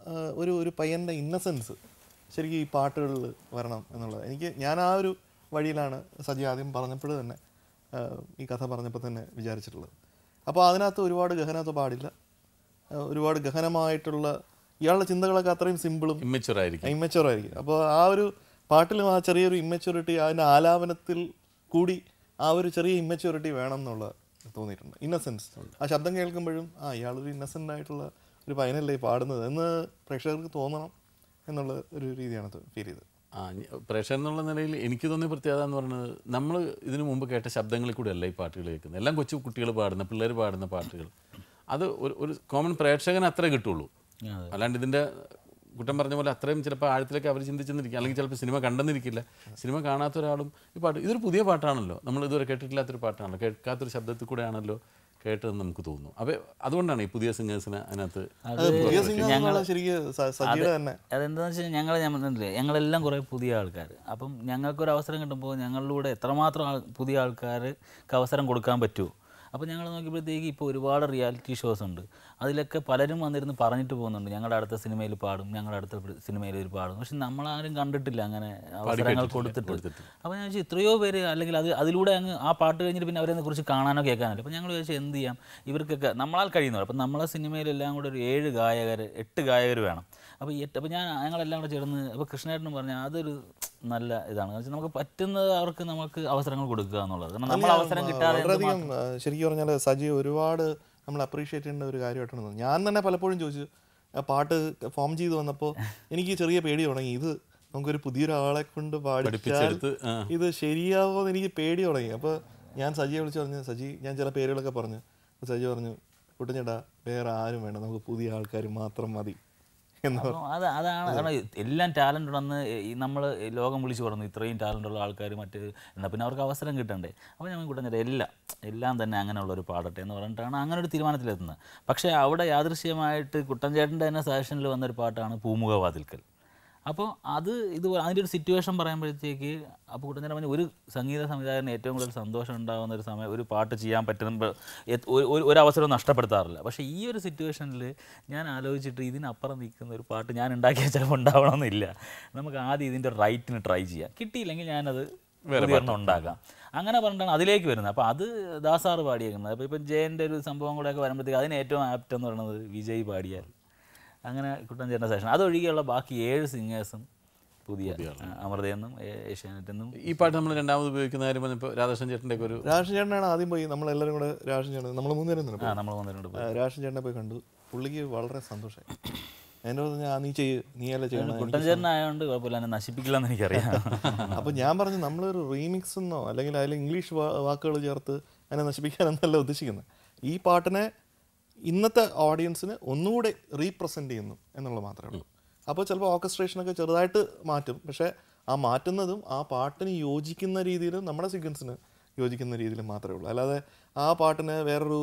ആ, ഒരു ഒരു പയ്യൻ്റെ ഇന്നസെൻസ് ശരിക്കും ഈ പാട്ടുകളിൽ വരണം എന്നുള്ളത് എനിക്ക് ഞാൻ ആ ഒരു വഴിയിലാണ് സജി ആദ്യം പറഞ്ഞപ്പോൾ തന്നെ ആ, ഈ കഥ പറഞ്ഞപ്പോൾ തന്നെ വിചാരിച്ചിട്ടുള്ളത് അപ്പോൾ അതിനകത്ത് ഒരുപാട് ഗഹനത പാടില്ല ആ, ഒരുപാട് ഗഹനമായിട്ടുള്ള ഇയാളുടെ ചിന്തകളൊക്കെ അത്രയും സിമ്പിളും
ഇമ്മച്ചുവർ ആയിരിക്കും
ഇമ്മച്ചുവർ ആയിരിക്കും അപ്പോൾ ആ ഒരു പാട്ടിലും ആ ചെറിയൊരു ഇമ്മച്ചുറിറ്റി അതിൻ്റെ ആലാപനത്തിൽ കൂടി ആ ഒരു ചെറിയ ഇമ്മച്ചുറിറ്റി വേണം എന്നുള്ള തോന്നിയിട്ടുണ്ട് ഇന്നസെൻസ് ആ ശബ്ദം കേൾക്കുമ്പോഴും ആ ഇയാളൊരു ഇന്നസെൻ്റ് ആയിട്ടുള്ള ഒരു പയ്യനല്ലേ ഈ പാടുന്നത് എന്ന് പ്രേക്ഷകർക്ക് തോന്നണം എന്നുള്ള ഒരു രീതിയാണ് ഫീൽ ചെയ്തത്
ആ ഞ- പ്രേക്ഷകൻ എന്നുള്ള നിലയിൽ എനിക്ക് തോന്നിയ പ്രത്യേകത എന്ന് പറയുന്നത് നമ്മൾ ഇതിനു മുമ്പ് കേട്ട ശബ്ദങ്ങളിൽ കൂടെ അല്ല ഈ പാട്ടുകൾ കേൾക്കുന്നത് എല്ലാം കൊച്ചു കുട്ടികൾ പാടുന്ന പിള്ളേർ പാടുന്ന പാട്ടുകൾ അത് ഒരു ഒരു കോമൺ പ്രേക്ഷകന് അത്രേ കിട്ടുള്ളൂ
അതെ.
അല്ലാണ്ട് ഇതിൻ്റെ കുറ്റം പറഞ്ഞ പോലെ അത്രയും ചിലപ്പോൾ ആഴത്തിലേക്ക് അവർ ചിന്തിച്ചെന്നിരിക്കും അല്ലെങ്കിൽ ചിലപ്പോൾ സിനിമ കണ്ടെന്നിരിക്കില്ല സിനിമ കാണാത്ത ഒരാളും ഈ പാട്ട് ഇതൊരു പുതിയ പാട്ടാണല്ലോ നമ്മൾ ഇതുവരെ കേട്ടിട്ടില്ലാത്തൊരു പാട്ടാണല്ലോ കേൾക്കാത്തൊരു ശബ്ദത്തിൽ കൂടെയാണല്ലോ കേട്ടതെന്ന് നമുക്ക് തോന്നുന്നു അപ്പോൾ അതുകൊണ്ടാണ് ഈ പുതിയ സിംഗേഴ്സിനെ അതിനകത്ത്
അത് പുതിയ സിംഗർ എന്നുള്ള ശരിക്കും സ- സജിയുടെ തന്നെ
അതെന്താണെന്ന് വെച്ചാൽ ഞങ്ങൾ ഞാൻ പറഞ്ഞില്ലേ ഞങ്ങളെല്ലാം കുറേ പുതിയ ആൾക്കാർ അപ്പം ഞങ്ങൾക്കൊരു അവസരം കിട്ടുമ്പോൾ ഞങ്ങളിലൂടെ എത്രമാത്രം ആൾ പുതിയ ആൾക്കാർക്ക് അവസരം കൊടുക്കാൻ പറ്റുമോ അപ്പോൾ ഞങ്ങൾ നോക്കിയപ്പോഴത്തേക്ക് ഇപ്പോൾ ഒരുപാട് റിയാലിറ്റി ഷോസ് ഉണ്ട് അതിലൊക്കെ പലരും വന്നിരുന്ന് പറഞ്ഞിട്ട് പോകുന്നുണ്ട് ഞങ്ങളുടെ അടുത്ത സിനിമയിൽ പാടും ഞങ്ങളുടെ അടുത്ത സിനിമയിൽ ഒരു പാടും പക്ഷെ നമ്മളാരും കണ്ടിട്ടില്ല അങ്ങനെ അവസരങ്ങൾ കൊടുത്തിട്ട് അപ്പോൾ ഞാൻ ചോദിച്ചു എത്രയോ പേര് അല്ലെങ്കിൽ അത് അതിലൂടെ അങ്ങ് ആ പാട്ട് കഴിഞ്ഞിട്ട് പിന്നെ അവരെ കുറിച്ച് കാണാനോ കേൾക്കാനോ അപ്പോൾ ഞങ്ങൾ ചോദിച്ചാൽ എന്ത് ചെയ്യാം ഇവർക്കൊക്കെ നമ്മളാൽ കഴിയുന്നവർ അപ്പം നമ്മളെ സിനിമയിലെല്ലാം കൂടെ ഒരു ഏഴ് ഗായകർ എട്ട് ഗായകർ വേണം അപ്പോൾ ഈ എട്ട് അപ്പോൾ ഞാൻ ഞങ്ങളെല്ലാം കൂടെ ചേർന്ന് അപ്പോൾ കൃഷ്ണേട്ടനും പറഞ്ഞാൽ അതൊരു നല്ല ഇതാണ് എന്ന് വെച്ചാൽ നമുക്ക് പറ്റുന്നത് അവർക്ക് നമുക്ക് അവസരങ്ങൾ കൊടുക്കുക എന്നുള്ളത് കാരണം നമ്മൾ അവസരം കിട്ടാതെ എന്ത്
വളരെയധികം ആ, ശരിക്കും പറഞ്ഞാൽ സജി ഒരുപാട് നമ്മൾ അപ്രീഷിയേറ്റ് ചെയ്യേണ്ട ഒരു കാര്യമായിട്ടാണ് തോന്നുന്നത് ഞാൻ തന്നെ പലപ്പോഴും ചോദിച്ചു ആ പാട്ട് ഫോം ചെയ്ത് വന്നപ്പോൾ എനിക്ക് ചെറിയ പേടി തുടങ്ങി ഇത് നമുക്കൊരു പുതിയൊരാളെ കൊണ്ട് പാടിച്ചാൽ
പഠിപ്പിച്ചെടുത്ത്, ആ.
ഇത് ശരിയാവോ എന്ന് എനിക്ക് പേടി തുടങ്ങി അപ്പോൾ ഞാൻ സജിയെ വിളിച്ച് പറഞ്ഞു സജി ഞാൻ ചില പേരുകളൊക്കെ പറഞ്ഞു അപ്പോൾ സജി പറഞ്ഞു കുട്ടഞ്ഞേട്ടാ വേറെ ആരും വേണ്ട നമുക്ക് പുതിയ ആൾക്കാർ മാത്രം മതി എന്ന് പറഞ്ഞു
അപ്പം അത് അതാണ് കാരണം എല്ലാം ടാലൻ്റ് ഉണ്ടെന്ന് നമ്മൾ ലോകം വിളിച്ചു പറഞ്ഞു ഇത്രയും ടാലൻ്റ് ഉള്ള ആൾക്കാർ മറ്റ് എന്നാൽ പിന്നെ അവർക്ക് അവസരം കിട്ടണ്ടേ അപ്പോൾ ഞങ്ങൾ കൂട്ടുന്നത് എല്ലാം എല്ലാം തന്നെ അങ്ങനെയുള്ള ഒരു പാടട്ടെ എന്ന് പറഞ്ഞിട്ടാണ് അങ്ങനെ ഒരു തീരുമാനത്തിലെത്തുന്നത് പക്ഷേ അവിടെ യാദൃശ്യമായിട്ട് കുട്ടൻചേട്ടൻ്റെ തന്നെ സജഷനിൽ വന്നൊരു പാട്ടാണ് പൂമുഖ വാതിൽക്കൽ അപ്പോൾ അത് ഇത് അതിൻ്റെ ഒരു സിറ്റുവേഷൻ പറയുമ്പോഴത്തേക്ക് അപ്പോൾ കുട്ടഞ്ചേട്ടൻ പറഞ്ഞു ഒരു സംഗീത സംവിധായകന് ഏറ്റവും കൂടുതൽ സന്തോഷം ഉണ്ടാകുന്ന ഒരു സമയം ഒരു പാട്ട് ചെയ്യാൻ പറ്റുന്ന എത്- ഒരു- ഒരു- ഒരു അവസരവും നഷ്ടപ്പെടുത്താറില്ല പക്ഷേ ഈ ഒരു സിറ്റുവേഷനിൽ ഞാൻ ആലോചിച്ചിട്ട് ഇതിനപ്പുറം നിൽക്കുന്ന ഒരു പാട്ട് ഞാൻ ഉണ്ടാക്കിയ ചിലപ്പോൾ ഉണ്ടാവണമെന്നില്ല നമുക്ക് ആദ്യം ഇതിൻ്റെ റൈറ്റിന് ട്രൈ ചെയ്യാം കിട്ടിയില്ലെങ്കിൽ ഞാനത് വേറെ ഉണ്ടാക്കാം അങ്ങനെ പറഞ്ഞിട്ടാണ് അതിലേക്ക് വരുന്നത് അപ്പോൾ അത് ദാസാറ് പാടിയേക്കുന്നത് അപ്പോൾ ഇപ്പം ജയൻ്റെ ഒരു സംഭവം കൂടെയൊക്കെ വരുമ്പോഴത്തേക്ക് അതിന് ഏറ്റവും ആപ്റ്റ് എന്ന് പറയുന്നത് വിജയ് പാടിയാൽ അങ്ങനെ കുട്ടൻ ചേട്ടൻ്റെ സെഷൻ അതൊഴികെയുള്ള ബാക്കി ഏഴ് സിംഗേഴ്സും പുതിയ ആ, അമൃതയെന്നും ഏ- ഏഷ്യാനെറ്റെന്നും
ഈ പാട്ട് നമ്മൾ രണ്ടാമത് ഉപയോഗിക്കുന്ന കാര്യം പറഞ്ഞപ്പോൾ രാധാകൃഷ്ണൻ ചേട്ടൻ്റെ ഒക്കെ ഒരു
രാഷൻ ചേട്ടനാണ് ആദ്യം പോയി നമ്മളെല്ലാവരും കൂടെ രാഷൻ ചേട്ടൻ നമ്മൾ മൂന്നുപേരും തന്നെ
ആ
പോയി.
നമ്മൾ വന്നിട്ടുണ്ട്
ആ, രാഷൻ ചേട്ടനെ പോയി കണ്ടു പുള്ളിക്ക് വളരെ സന്തോഷമായി എൻ്റെ പറഞ്ഞു ഞാൻ നീ ചെയ്യ് നീ അല്ല ചെയ്യണം
കുട്ടൻ ചേട്ടനായതുകൊണ്ട് കുഴപ്പമില്ല എന്നെ നശിപ്പിക്കില്ല എന്ന് എനിക്കറിയാം
അപ്പോൾ ഞാൻ പറഞ്ഞു നമ്മളൊരു റീമിക്സ് എന്നോ അല്ലെങ്കിൽ അതിൽ ഇംഗ്ലീഷ് വാക്കുകൾ ചേർത്ത് അതിനെ നശിപ്പിക്കാനെന്നല്ല ഉദ്ദേശിക്കുന്നത് ഈ പാട്ടിനെ ഇന്നത്തെ ഓഡിയൻസിന് ഒന്നുകൂടെ റീപ്രസെൻ്റ് ചെയ്യുന്നു എന്നുള്ളത് മാത്രമേ ഉള്ളൂ അപ്പോൾ ചിലപ്പോൾ ഓർക്കസ്ട്രേഷനൊക്കെ ചെറുതായിട്ട് മാറ്റും പക്ഷേ ആ മാറ്റുന്നതും ആ പാട്ടിന് യോജിക്കുന്ന രീതിയിൽ നമ്മുടെ സീക്വൻസിന് യോജിക്കുന്ന രീതിയിൽ മാത്രമേ ഉള്ളൂ അല്ലാതെ ആ പാട്ടിന് വേറൊരു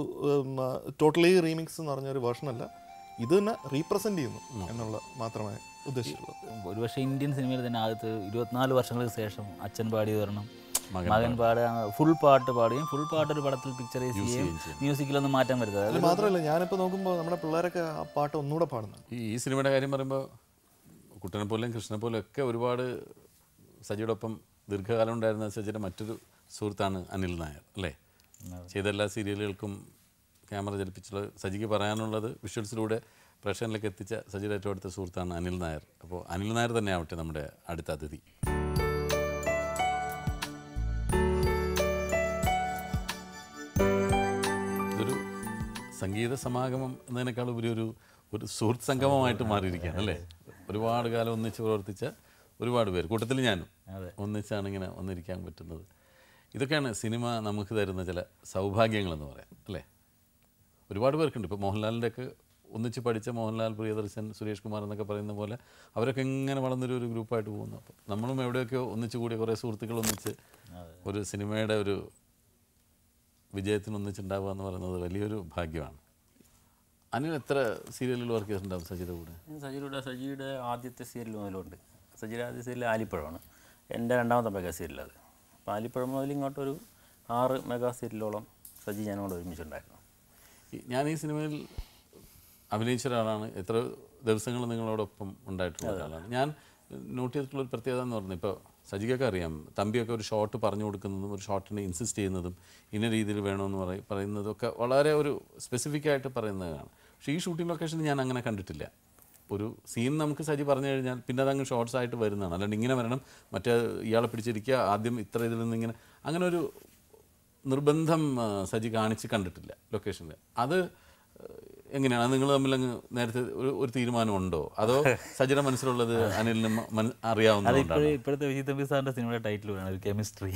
ടോട്ടലി റീമിക്സ് എന്ന് പറഞ്ഞൊരു വേർഷനല്ല ഇത് തന്നെ റീപ്രസെൻ്റ് ചെയ്യുന്നു എന്നുള്ള മാത്രമേ ഉദ്ദേശിച്ചിട്ടുള്ളൂ
ഒരുപക്ഷെ ഇന്ത്യൻ സിനിമയിൽ തന്നെ ആദ്യത്തെ ഇരുപത്തിനാല് വർഷങ്ങൾക്ക് ശേഷം അച്ഛൻ പാടി വരണം മകൻ പാടുക ഫുൾ പാട്ട് പാടുകയും ഫുൾ പാട്ട് ഒരു പടത്തിൽ പിക്ചറൈസ് ചെയ്യുകയും മ്യൂസിക്കിലൊന്നും മാറ്റം വരുന്നത്
അത് മാത്രമല്ല ഞാനിപ്പോൾ നോക്കുമ്പോൾ നമ്മുടെ പിള്ളേരൊക്കെ ആ പാട്ട് ഒന്നുകൂടെ പാടുന്നു
ഈ ഈ സിനിമയുടെ കാര്യം പറയുമ്പോൾ കുട്ടനെ പോലെയും കൃഷ്ണനെ പോലെയും ഒക്കെ ഒരുപാട് സജിയുടെ ഒപ്പം ദീർഘകാലം ഉണ്ടായിരുന്ന സജിയുടെ മറ്റൊരു സുഹൃത്താണ് അനിൽ നായർ അല്ലേ ചെയ്ത എല്ലാ സീരിയലുകൾക്കും ക്യാമറ ചലിപ്പിച്ചുള്ള സജിക്ക് പറയാനുള്ളത് വിഷ്വൽസിലൂടെ പ്രേക്ഷകരിലേക്ക് എത്തിച്ച സജിയുടെ ഏറ്റവും അടുത്ത സുഹൃത്താണ് അനിൽ നായർ അപ്പോൾ അനിൽ നായർ തന്നെ ആവട്ടെ നമ്മുടെ അടുത്ത അതിഥി ഇതൊരു സംഗീത സമാഗമം എന്നതിനേക്കാൾ ഉപരി ഒരു ഒരു സുഹൃത്ത് സംഗമമായിട്ട് മാറിയിരിക്കുകയാണ് അല്ലേ ഒരുപാട് കാലം ഒന്നിച്ച് പ്രവർത്തിച്ച ഒരുപാട് പേര് കൂട്ടത്തിൽ ഞാനും ഒന്നിച്ചാണ് ഇങ്ങനെ വന്നിരിക്കാൻ പറ്റുന്നത് ഇതൊക്കെയാണ് സിനിമ നമുക്ക് തരുന്ന ചില സൗഭാഗ്യങ്ങളെന്ന് പറയാം അല്ലേ ഒരുപാട് പേർക്കുണ്ട് ഇപ്പോൾ മോഹൻലാലിൻ്റെ ഒക്കെ ഒന്നിച്ച് പഠിച്ച മോഹൻലാൽ പ്രിയദർശൻ സുരേഷ് കുമാർ എന്നൊക്കെ പറയുന്ന പോലെ അവരൊക്കെ ഇങ്ങനെ വളർന്നൊരു ഒരു ഗ്രൂപ്പായിട്ട് പോകുന്നു അപ്പം നമ്മളും എവിടെയൊക്കെയോ ഒന്നിച്ച് കൂടിയ കുറേ സുഹൃത്തുക്കൾ ഒന്നിച്ച് ഒരു സിനിമയുടെ ഒരു വിജയത്തിന് ഒന്നിച്ചുണ്ടാവുക എന്ന് പറയുന്നത് വലിയൊരു ഭാഗ്യമാണ് അനിൽ എത്ര സീരിയലുകൾ വർക്ക് ചെയ്തിട്ടുണ്ടാവും സജിയുടെ കൂടെ
സജിയുടെ സജിയുടെ ആദ്യത്തെ സീരിയൽ മുതലുണ്ട് സജിയുടെ ആദ്യ സീരിയൽ ആലിപ്പഴമാണ് എൻ്റെ രണ്ടാമത്തെ മെഗാ സീരിയൽ അത് അപ്പോൾ ആലിപ്പഴം മുതൽ ഇങ്ങോട്ടൊരു ആറ് മെഗാ സീരിയലോളം സജി ഞാനും കൂടെ ഒരുമിച്ചുണ്ടായിരുന്നു
ഈ- ഞാൻ ഈ സിനിമയിൽ അഭിനയിച്ച ഒരാളാണ് എത്ര ദിവസങ്ങൾ നിങ്ങളോടൊപ്പം ഉണ്ടായിട്ടുള്ള ഒരാളാണ് ഞാൻ നോട്ട് ചെയ്തിട്ടുള്ള ഒരു പ്രത്യേകത എന്ന് പറഞ്ഞാൽ ഇപ്പോൾ സജികൊക്കെ അറിയാം തമ്പിയൊക്കെ ഒരു ഷോട്ട് പറഞ്ഞു കൊടുക്കുന്നതും ഒരു ഷോട്ടിനെ ഇൻസിസ്റ്റ് ചെയ്യുന്നതും ഇന്ന രീതിയിൽ വേണമെന്ന് പറയും പറയുന്നതും ഒക്കെ വളരെ ഒരു സ്പെസിഫിക് ആയിട്ട് പറയുന്നതാണ് പക്ഷേ ഈ ഷൂട്ടിംഗ് ലൊക്കേഷൻ ഞാൻ അങ്ങനെ കണ്ടിട്ടില്ല ഒരു സീൻ നമുക്ക് സജി പറഞ്ഞു കഴിഞ്ഞാൽ പിന്നെ അതങ്ങ് ഷോർട്സ് ആയിട്ട് വരുന്നതാണ് അല്ലാണ്ട് ഇങ്ങനെ വരണം മറ്റേ ഇയാളെ പിടിച്ചിരിക്കുക ആദ്യം ഇത്ര ഇതിൽ നിന്ന് ഇങ്ങനെ അങ്ങനെ ഒരു നിർബന്ധം ആ, സജി കാണിച്ച് കണ്ടിട്ടില്ല ലൊക്കേഷനിൽ അത് എങ്ങനെയാണ് നിങ്ങൾ തമ്മിൽ അങ്ങ് നേരത്തെ ഒരു ഒരു തീരുമാനമുണ്ടോ അതോ സജിയുടെ മനസ്സിലുള്ളത് അനിലിന് മ- മന- അറിയാവുന്നതുകൊണ്ടാണ്
ഇപ്പോഴും ഇപ്പോഴത്തെ വിജയ് തമ്പി സാറിന്റെ സിനിമയുടെ ടൈറ്റിൽ വേണം ഒരു കെമിസ്ട്രി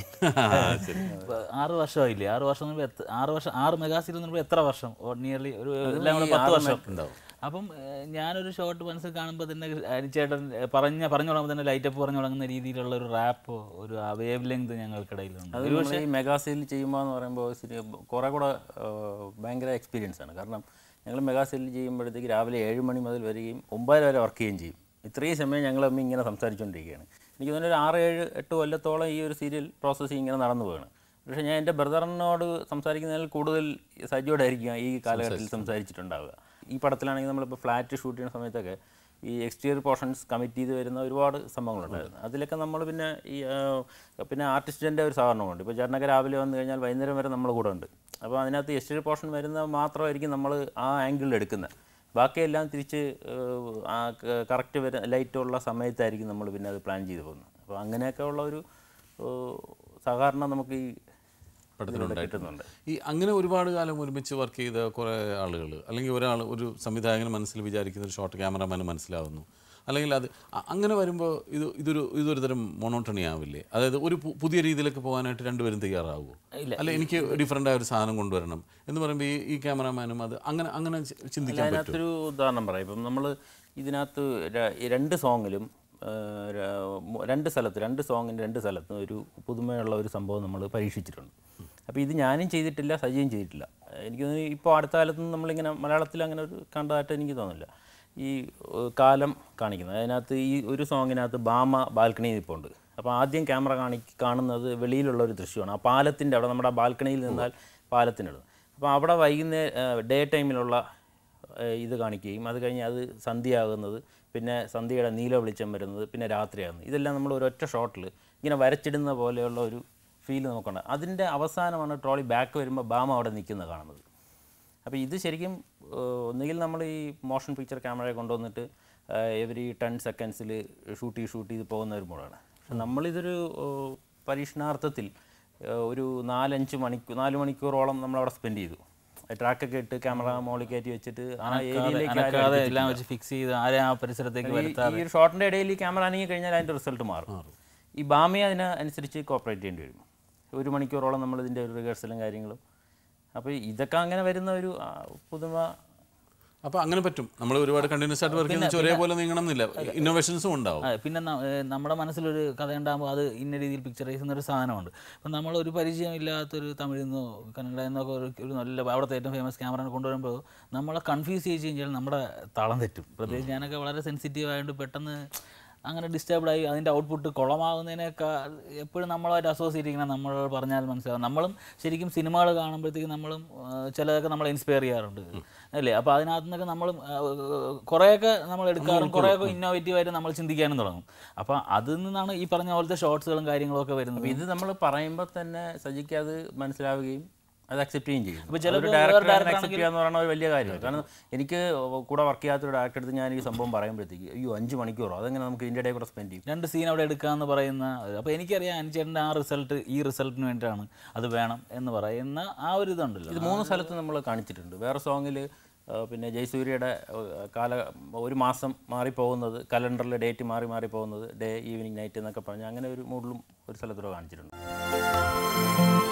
ആറ് വർഷമായില്ലേ ആറ് വർഷം എന്ന് പറയുമ്പോൾ എത്ര- ആറ് വർഷം ആറ് മെഗാ സീരിയൽ എന്ന് പറയുമ്പോൾ എത്ര വർഷം നിയർലി ഒരു എല്ലാം കൂടെ പത്ത് വർഷം
ഉണ്ടാവും.
അപ്പം ഏഹ്, ഞാനൊരു ഷോട്ട് മനസ്സിൽ കാണുമ്പോൾ തന്നെ ചേട്ടൻ ഏഹ്, പറഞ്ഞ പറഞ്ഞു തുടങ്ങുമ്പോൾ തന്നെ ലൈറ്റപ്പ് പറഞ്ഞു തുടങ്ങുന്ന രീതിയിലുള്ള ഒരു റാപ്പോ ഒരു വേവ് ലെങ്ത് ഞങ്ങൾക്കിടയിലുണ്ട്
അത് നമ്മൾ ഈ മെഗാസീൽ ചെയ്യുമ്പോൾ എന്ന് പറയുമ്പോൾ ശരി കുറേ കൂടെ ആ, ഭയങ്കര എക്സ്പീരിയൻസ് ആണ് കാരണം ഞങ്ങൾ മെഗാസീൽ ചെയ്യുമ്പോഴത്തേക്ക് രാവിലെ ഏഴ് മണി മുതൽ വരികയും ഒമ്പത് വരെ വർക്ക് ചെയ്യുകയും ചെയ്യും ഇത്രയും സമയം ഞങ്ങൾ തമ്മിൽ ഇങ്ങനെ സംസാരിച്ചുകൊണ്ടിരിക്കുകയാണ് എനിക്ക് തോന്നുന്നു ഒരു ആറ് ഏഴ് എട്ട് കൊല്ലത്തോളം ഈ ഒരു സീരിയൽ പ്രോസസ്സിങ് ഇങ്ങനെ നടന്നു പോവാണ് പക്ഷേ ഞാൻ എൻ്റെ ബ്രദറിനോട് സംസാരിക്കുന്നതിൽ കൂടുതൽ സജിയോടായിരിക്കും ഈ കാലഘട്ടത്തിൽ സംസാരിച്ചിട്ടുണ്ടാവുക ഈ പടത്തിലാണെങ്കിൽ നമ്മളിപ്പോൾ ഫ്ലാറ്റ് ഷൂട്ട് ചെയ്യുന്ന സമയത്തൊക്കെ ഈ എക്സ്റ്റീരിയർ പോർഷൻസ് കമ്മിറ്റ് ചെയ്ത് വരുന്ന ഒരുപാട് സംഭവങ്ങളുണ്ടായിരുന്നു അതിലൊക്കെ നമ്മൾ പിന്നെ ഈ ആ, പിന്നെ ആർട്ടിസ്റ്റിൻ്റെ ഒരു സഹകരണമുണ്ട് ഇപ്പോൾ ചേട്ടനൊക്കെ രാവിലെ വന്നു കഴിഞ്ഞാൽ വൈകുന്നേരം വരെ നമ്മൾ കൂടെ ഉണ്ട് അപ്പോൾ അതിനകത്ത് എക്സ്റ്റീരിയർ പോർഷൻ വരുന്ന മാത്രമായിരിക്കും നമ്മൾ ആ ആംഗിളിൽ എടുക്കുന്നത് ബാക്കിയെല്ലാം തിരിച്ച് ഏഹ്, ആ കറക്റ്റ് വര ലൈറ്റുള്ള സമയത്തായിരിക്കും നമ്മൾ പിന്നെ അത് പ്ലാൻ ചെയ്ത് പോകുന്നത് അപ്പോൾ അങ്ങനെയൊക്കെ ഉള്ള ഒരു ഏഹ്, സഹകരണം നമുക്ക് ഈ ഇതിലൂടെ കിട്ടുന്നുണ്ട്
ഈ അങ്ങനെ ഒരുപാട് കാലം ഒരുമിച്ച് വർക്ക് ചെയ്ത കുറേ ആളുകൾ അല്ലെങ്കിൽ ഒരാൾ ഒരു സംവിധായകന് മനസ്സിൽ വിചാരിക്കുന്ന ഒരു ഷോട്ട് ക്യാമറമാന് മനസ്സിലാവുന്നു അല്ലെങ്കിൽ അത് അ- അങ്ങനെ വരുമ്പോൾ ഇത് ഇതൊരു ഇതൊരു തരം മൊണോട്ടണി ആവില്ലേ അതായത് ഒരു പു- പുതിയ രീതിയിലേക്ക് പോകാനായിട്ട് രണ്ടുപേരും തയ്യാറാവുമോ അല്ല എനിക്ക് ഡിഫറൻ്റ് ആയ ഒരു സാധനം കൊണ്ടുവരണം എന്ന് പറയുമ്പോൾ ഈ ഈ ക്യാമറാമാനും അത് അങ്ങനെ അങ്ങനെ ചി- ചിന്തിക്കാൻ പറ്റും
അതിനകത്തൊരു ഉദാഹരണം പറയാം ഇപ്പം നമ്മൾ ഇതിനകത്ത് ര- ഈ രണ്ട് സോങ്ങിലും ഏഹ്, ര- മു- രണ്ട് സ്ഥലത്ത് രണ്ട് സോങ്ങിൻ്റെ രണ്ട് സ്ഥലത്തും ഒരു പുതുമയുള്ള ഒരു സംഭവം നമ്മൾ പരീക്ഷിച്ചിട്ടുണ്ട് അപ്പോൾ ഇത് ഞാനും ചെയ്തിട്ടില്ല സജിയും ചെയ്തിട്ടില്ല എനിക്ക് തോന്നുന്നു ഇപ്പോൾ അടുത്ത കാലത്തൊന്നും നമ്മളിങ്ങനെ മലയാളത്തിൽ അങ്ങനെ ഒരു കണ്ടതായിട്ട് എനിക്ക് തോന്നുന്നില്ല ഈ ഏഹ്, കാലം കാണിക്കുന്നത് അതിനകത്ത് ഈ ഒരു സോങ്ങിനകത്ത് ബാമ ബാൽക്കണി നിൽപ്പുണ്ട് അപ്പോൾ ആദ്യം ക്യാമറ കാണി കാണുന്നത് വെളിയിലുള്ള ഒരു ദൃശ്യമാണ് ആ പാലത്തിൻ്റെ അവിടെ നമ്മുടെ ബാൽക്കണിയിൽ നിന്നാൽ പാലത്തിനുള്ളത് അപ്പോൾ അവിടെ വൈകുന്നേരം ഡേ ടൈമിലുള്ള ഏഹ് ഇത് കാണിക്കുകയും അത് കഴിഞ്ഞ് അത് സന്ധ്യയാകുന്നത് പിന്നെ സന്ധ്യയുടെ നീല വെളിച്ചം വരുന്നത് പിന്നെ രാത്രിയാകുന്നത് ഇതെല്ലാം നമ്മൾ ഒരൊറ്റ ഷോട്ടിൽ ഇങ്ങനെ വരച്ചിടുന്ന പോലെയുള്ള ഒരു ഫീൽ നമുക്കുണ്ട് അതിൻ്റെ അവസാനമാണ് ട്രോളി ബാക്ക് വരുമ്പോൾ ബാമ അവിടെ നിൽക്കുന്നത് കാണുന്നത് അപ്പോൾ ഇത് ശരിക്കും ഏഹ് ഒന്നുകിൽ നമ്മൾ ഈ മോഷൻ പിക്ചർ ക്യാമറയെ കൊണ്ടുവന്നിട്ട് എവരി ടെൻ സെക്കൻഡ്സിൽ ഷൂട്ട് ചെയ്ത് ഷൂട്ട് ചെയ്ത് പോകുന്ന ഒരു മോഡാണ് പക്ഷെ നമ്മളിതൊരു ഏഹ് പരീക്ഷണാർത്ഥത്തിൽ ഏഹ് ഒരു നാലഞ്ച് മണിക്കൂർ നാല് മണിക്കൂറോളം നമ്മളവിടെ സ്പെൻഡ് ചെയ്തു ട്രാക്കൊക്കെ ഇട്ട് ക്യാമറ മോളിൽ കയറ്റി വെച്ചിട്ട് ആ ഏരിയയിലേക്ക് ആരും
അനക്കാതെ
അടുപ്പിച്ചിട്ടില്ല.
എല്ലാം വെച്ച് ഫിക്സ് ചെയ്ത് ആരെ ആ പരിസരത്തേക്ക്
ഈ-
വരുത്താതെ
ഈ ഒരു ഷോട്ടിൻ്റെ ഇടയിൽ ഈ ക്യാമറ അനങ്ങി കഴിഞ്ഞാൽ അതിൻ്റെ റിസൾട്ട് മാറും ഈ ബാമയെ അതിന് അനുസരിച്ച് കോപ്പറേറ്റ് ചെയ്യേണ്ടി വരും ഒരു മണിക്കൂറോളം നമ്മൾ ഇതിൻ്റെ ഒരു റിഹേഴ്സലും കാര്യങ്ങളും അപ്പോൾ ഇതൊക്കെ അങ്ങനെ വരുന്ന ഒരു ആ, പുതുമ
അപ്പോൾ അങ്ങനെ പറ്റും നമ്മൾ ഒരുപാട് കണ്ടിന്യൂസ് ആയിട്ട് വർക്ക് ചെയ്യുന്ന ഒരേപോലെ നീങ്ങണം എന്നില്ല ഇന്നോവേഷൻസും ഉണ്ടാവും
ആ, പിന്നെ ന- ഏ, നമ്മുടെ മനസ്സിലൊരു കഥ ഉണ്ടാകുമ്പോൾ അത് ഇന്ന രീതിയിൽ പിക്ചറൈസ് ചെയ്യുന്ന ഒരു സാധനമുണ്ട് അപ്പം നമ്മളൊരു പരിചയമില്ലാത്തൊരു തമിഴിൽ നിന്നോ കന്നഡയിൽ നിന്നൊക്കെ ഒരു ഒരു നല്ല അവിടുത്തെ ഏറ്റവും ഫേമസ് ക്യാമറ കൊണ്ടുവരുമ്പോൾ നമ്മളെ കൺഫ്യൂസ് ചെയ്ത് കഴിഞ്ഞാൽ നമ്മുടെ താളം തെറ്റും പ്രത്യേകിച്ച് ഞാനൊക്കെ വളരെ സെൻസിറ്റീവ് ആയതുകൊണ്ട് പെട്ടെന്ന് അങ്ങനെ ഡിസ്റ്റർബ്ഡ് ആയി അതിൻ്റെ ഔട്ട്പുട്ട് കുളമാകുന്നതിനേക്കാൾ എപ്പോഴും നമ്മളായിട്ട് അസോസിയേറ്റ് ചെയ്യണം നമ്മൾ പറഞ്ഞാൽ മനസ്സിലാവും നമ്മളും ശരിക്കും സിനിമകൾ കാണുമ്പോഴത്തേക്കും നമ്മളും ആ, ചിലതൊക്കെ നമ്മളെ ഇൻസ്പയർ ചെയ്യാറുണ്ട് അല്ലേ അപ്പോൾ അതിനകത്ത് നിന്നൊക്കെ നമ്മളും ആ, കുറേയൊക്കെ നമ്മൾ എടുക്കാറും കുറേയൊക്കെ ഇന്നോവേറ്റീവ് ആയിട്ട് നമ്മൾ ചിന്തിക്കാനും തുടങ്ങും അപ്പോൾ അതിൽ നിന്നാണ് ഈ പറഞ്ഞ പോലത്തെ ഷോർട്സുകളും കാര്യങ്ങളും ഒക്കെ വരുന്നത്
അപ്പോൾ ഇത് നമ്മൾ പറയുമ്പോൾ തന്നെ സജിക്ക് അത് മനസ്സിലാവുകയും അത് അക്സെപ്റ്റ് ചെയ്യുകയും ചെയ്യും
അപ്പോൾ ചിലപ്പോൾ
ഒരു
വേറെ
ഡയറക്ടർ
director
അക്സെപ്റ്റ് ചെയ്യുക എന്ന് പറയുന്നത് ഒരു വലിയ കാര്യമാണ് കാരണം എനിക്ക് കൂടെ വർക്ക് ചെയ്യാത്ത ഒരു ഡയറക്ടർ അടുത്ത് ഞാൻ ഈ സംഭവം പറയുമ്പോഴത്തേക്ക് അയ്യോ അഞ്ച് മണിക്കൂറോ അതെങ്ങനെ നമുക്ക് ഇതിൻ്റെ ഇടയിൽ കൂടെ സ്പെൻഡ് ചെയ്യും
രണ്ട് സീൻ അവിടെ എടുക്കാമെന്ന് പറയുന്ന അപ്പോൾ എനിക്കറിയാം അനുചേട്ടൻ്റെ ആ റിസൾട്ട് ഈ റിസൾട്ടിന് വേണ്ടിയിട്ടാണ് അത് വേണം എന്ന് പറയുന്ന ആ ഒരു ഇതുണ്ടല്ലോ
ഇത് മൂന്ന് സ്ഥലത്ത് നമ്മൾ കാണിച്ചിട്ടുണ്ട് വേറെ സോങ്ങിൽ പിന്നെ ജയസൂര്യയുടെ ഏഹ്, കാല ഒരു മാസം മാറിപ്പോകുന്നത് കലണ്ടറിലെ ഡേറ്റ് മാറി മാറി പോകുന്നത് ഡേ ഈവനിങ് നൈറ്റ് എന്നൊക്കെ പറഞ്ഞ് അങ്ങനെ ഒരു മൂഡിലും ഒരു സ്ഥലത്തൂടെ കാണിച്ചിട്ടുണ്ട്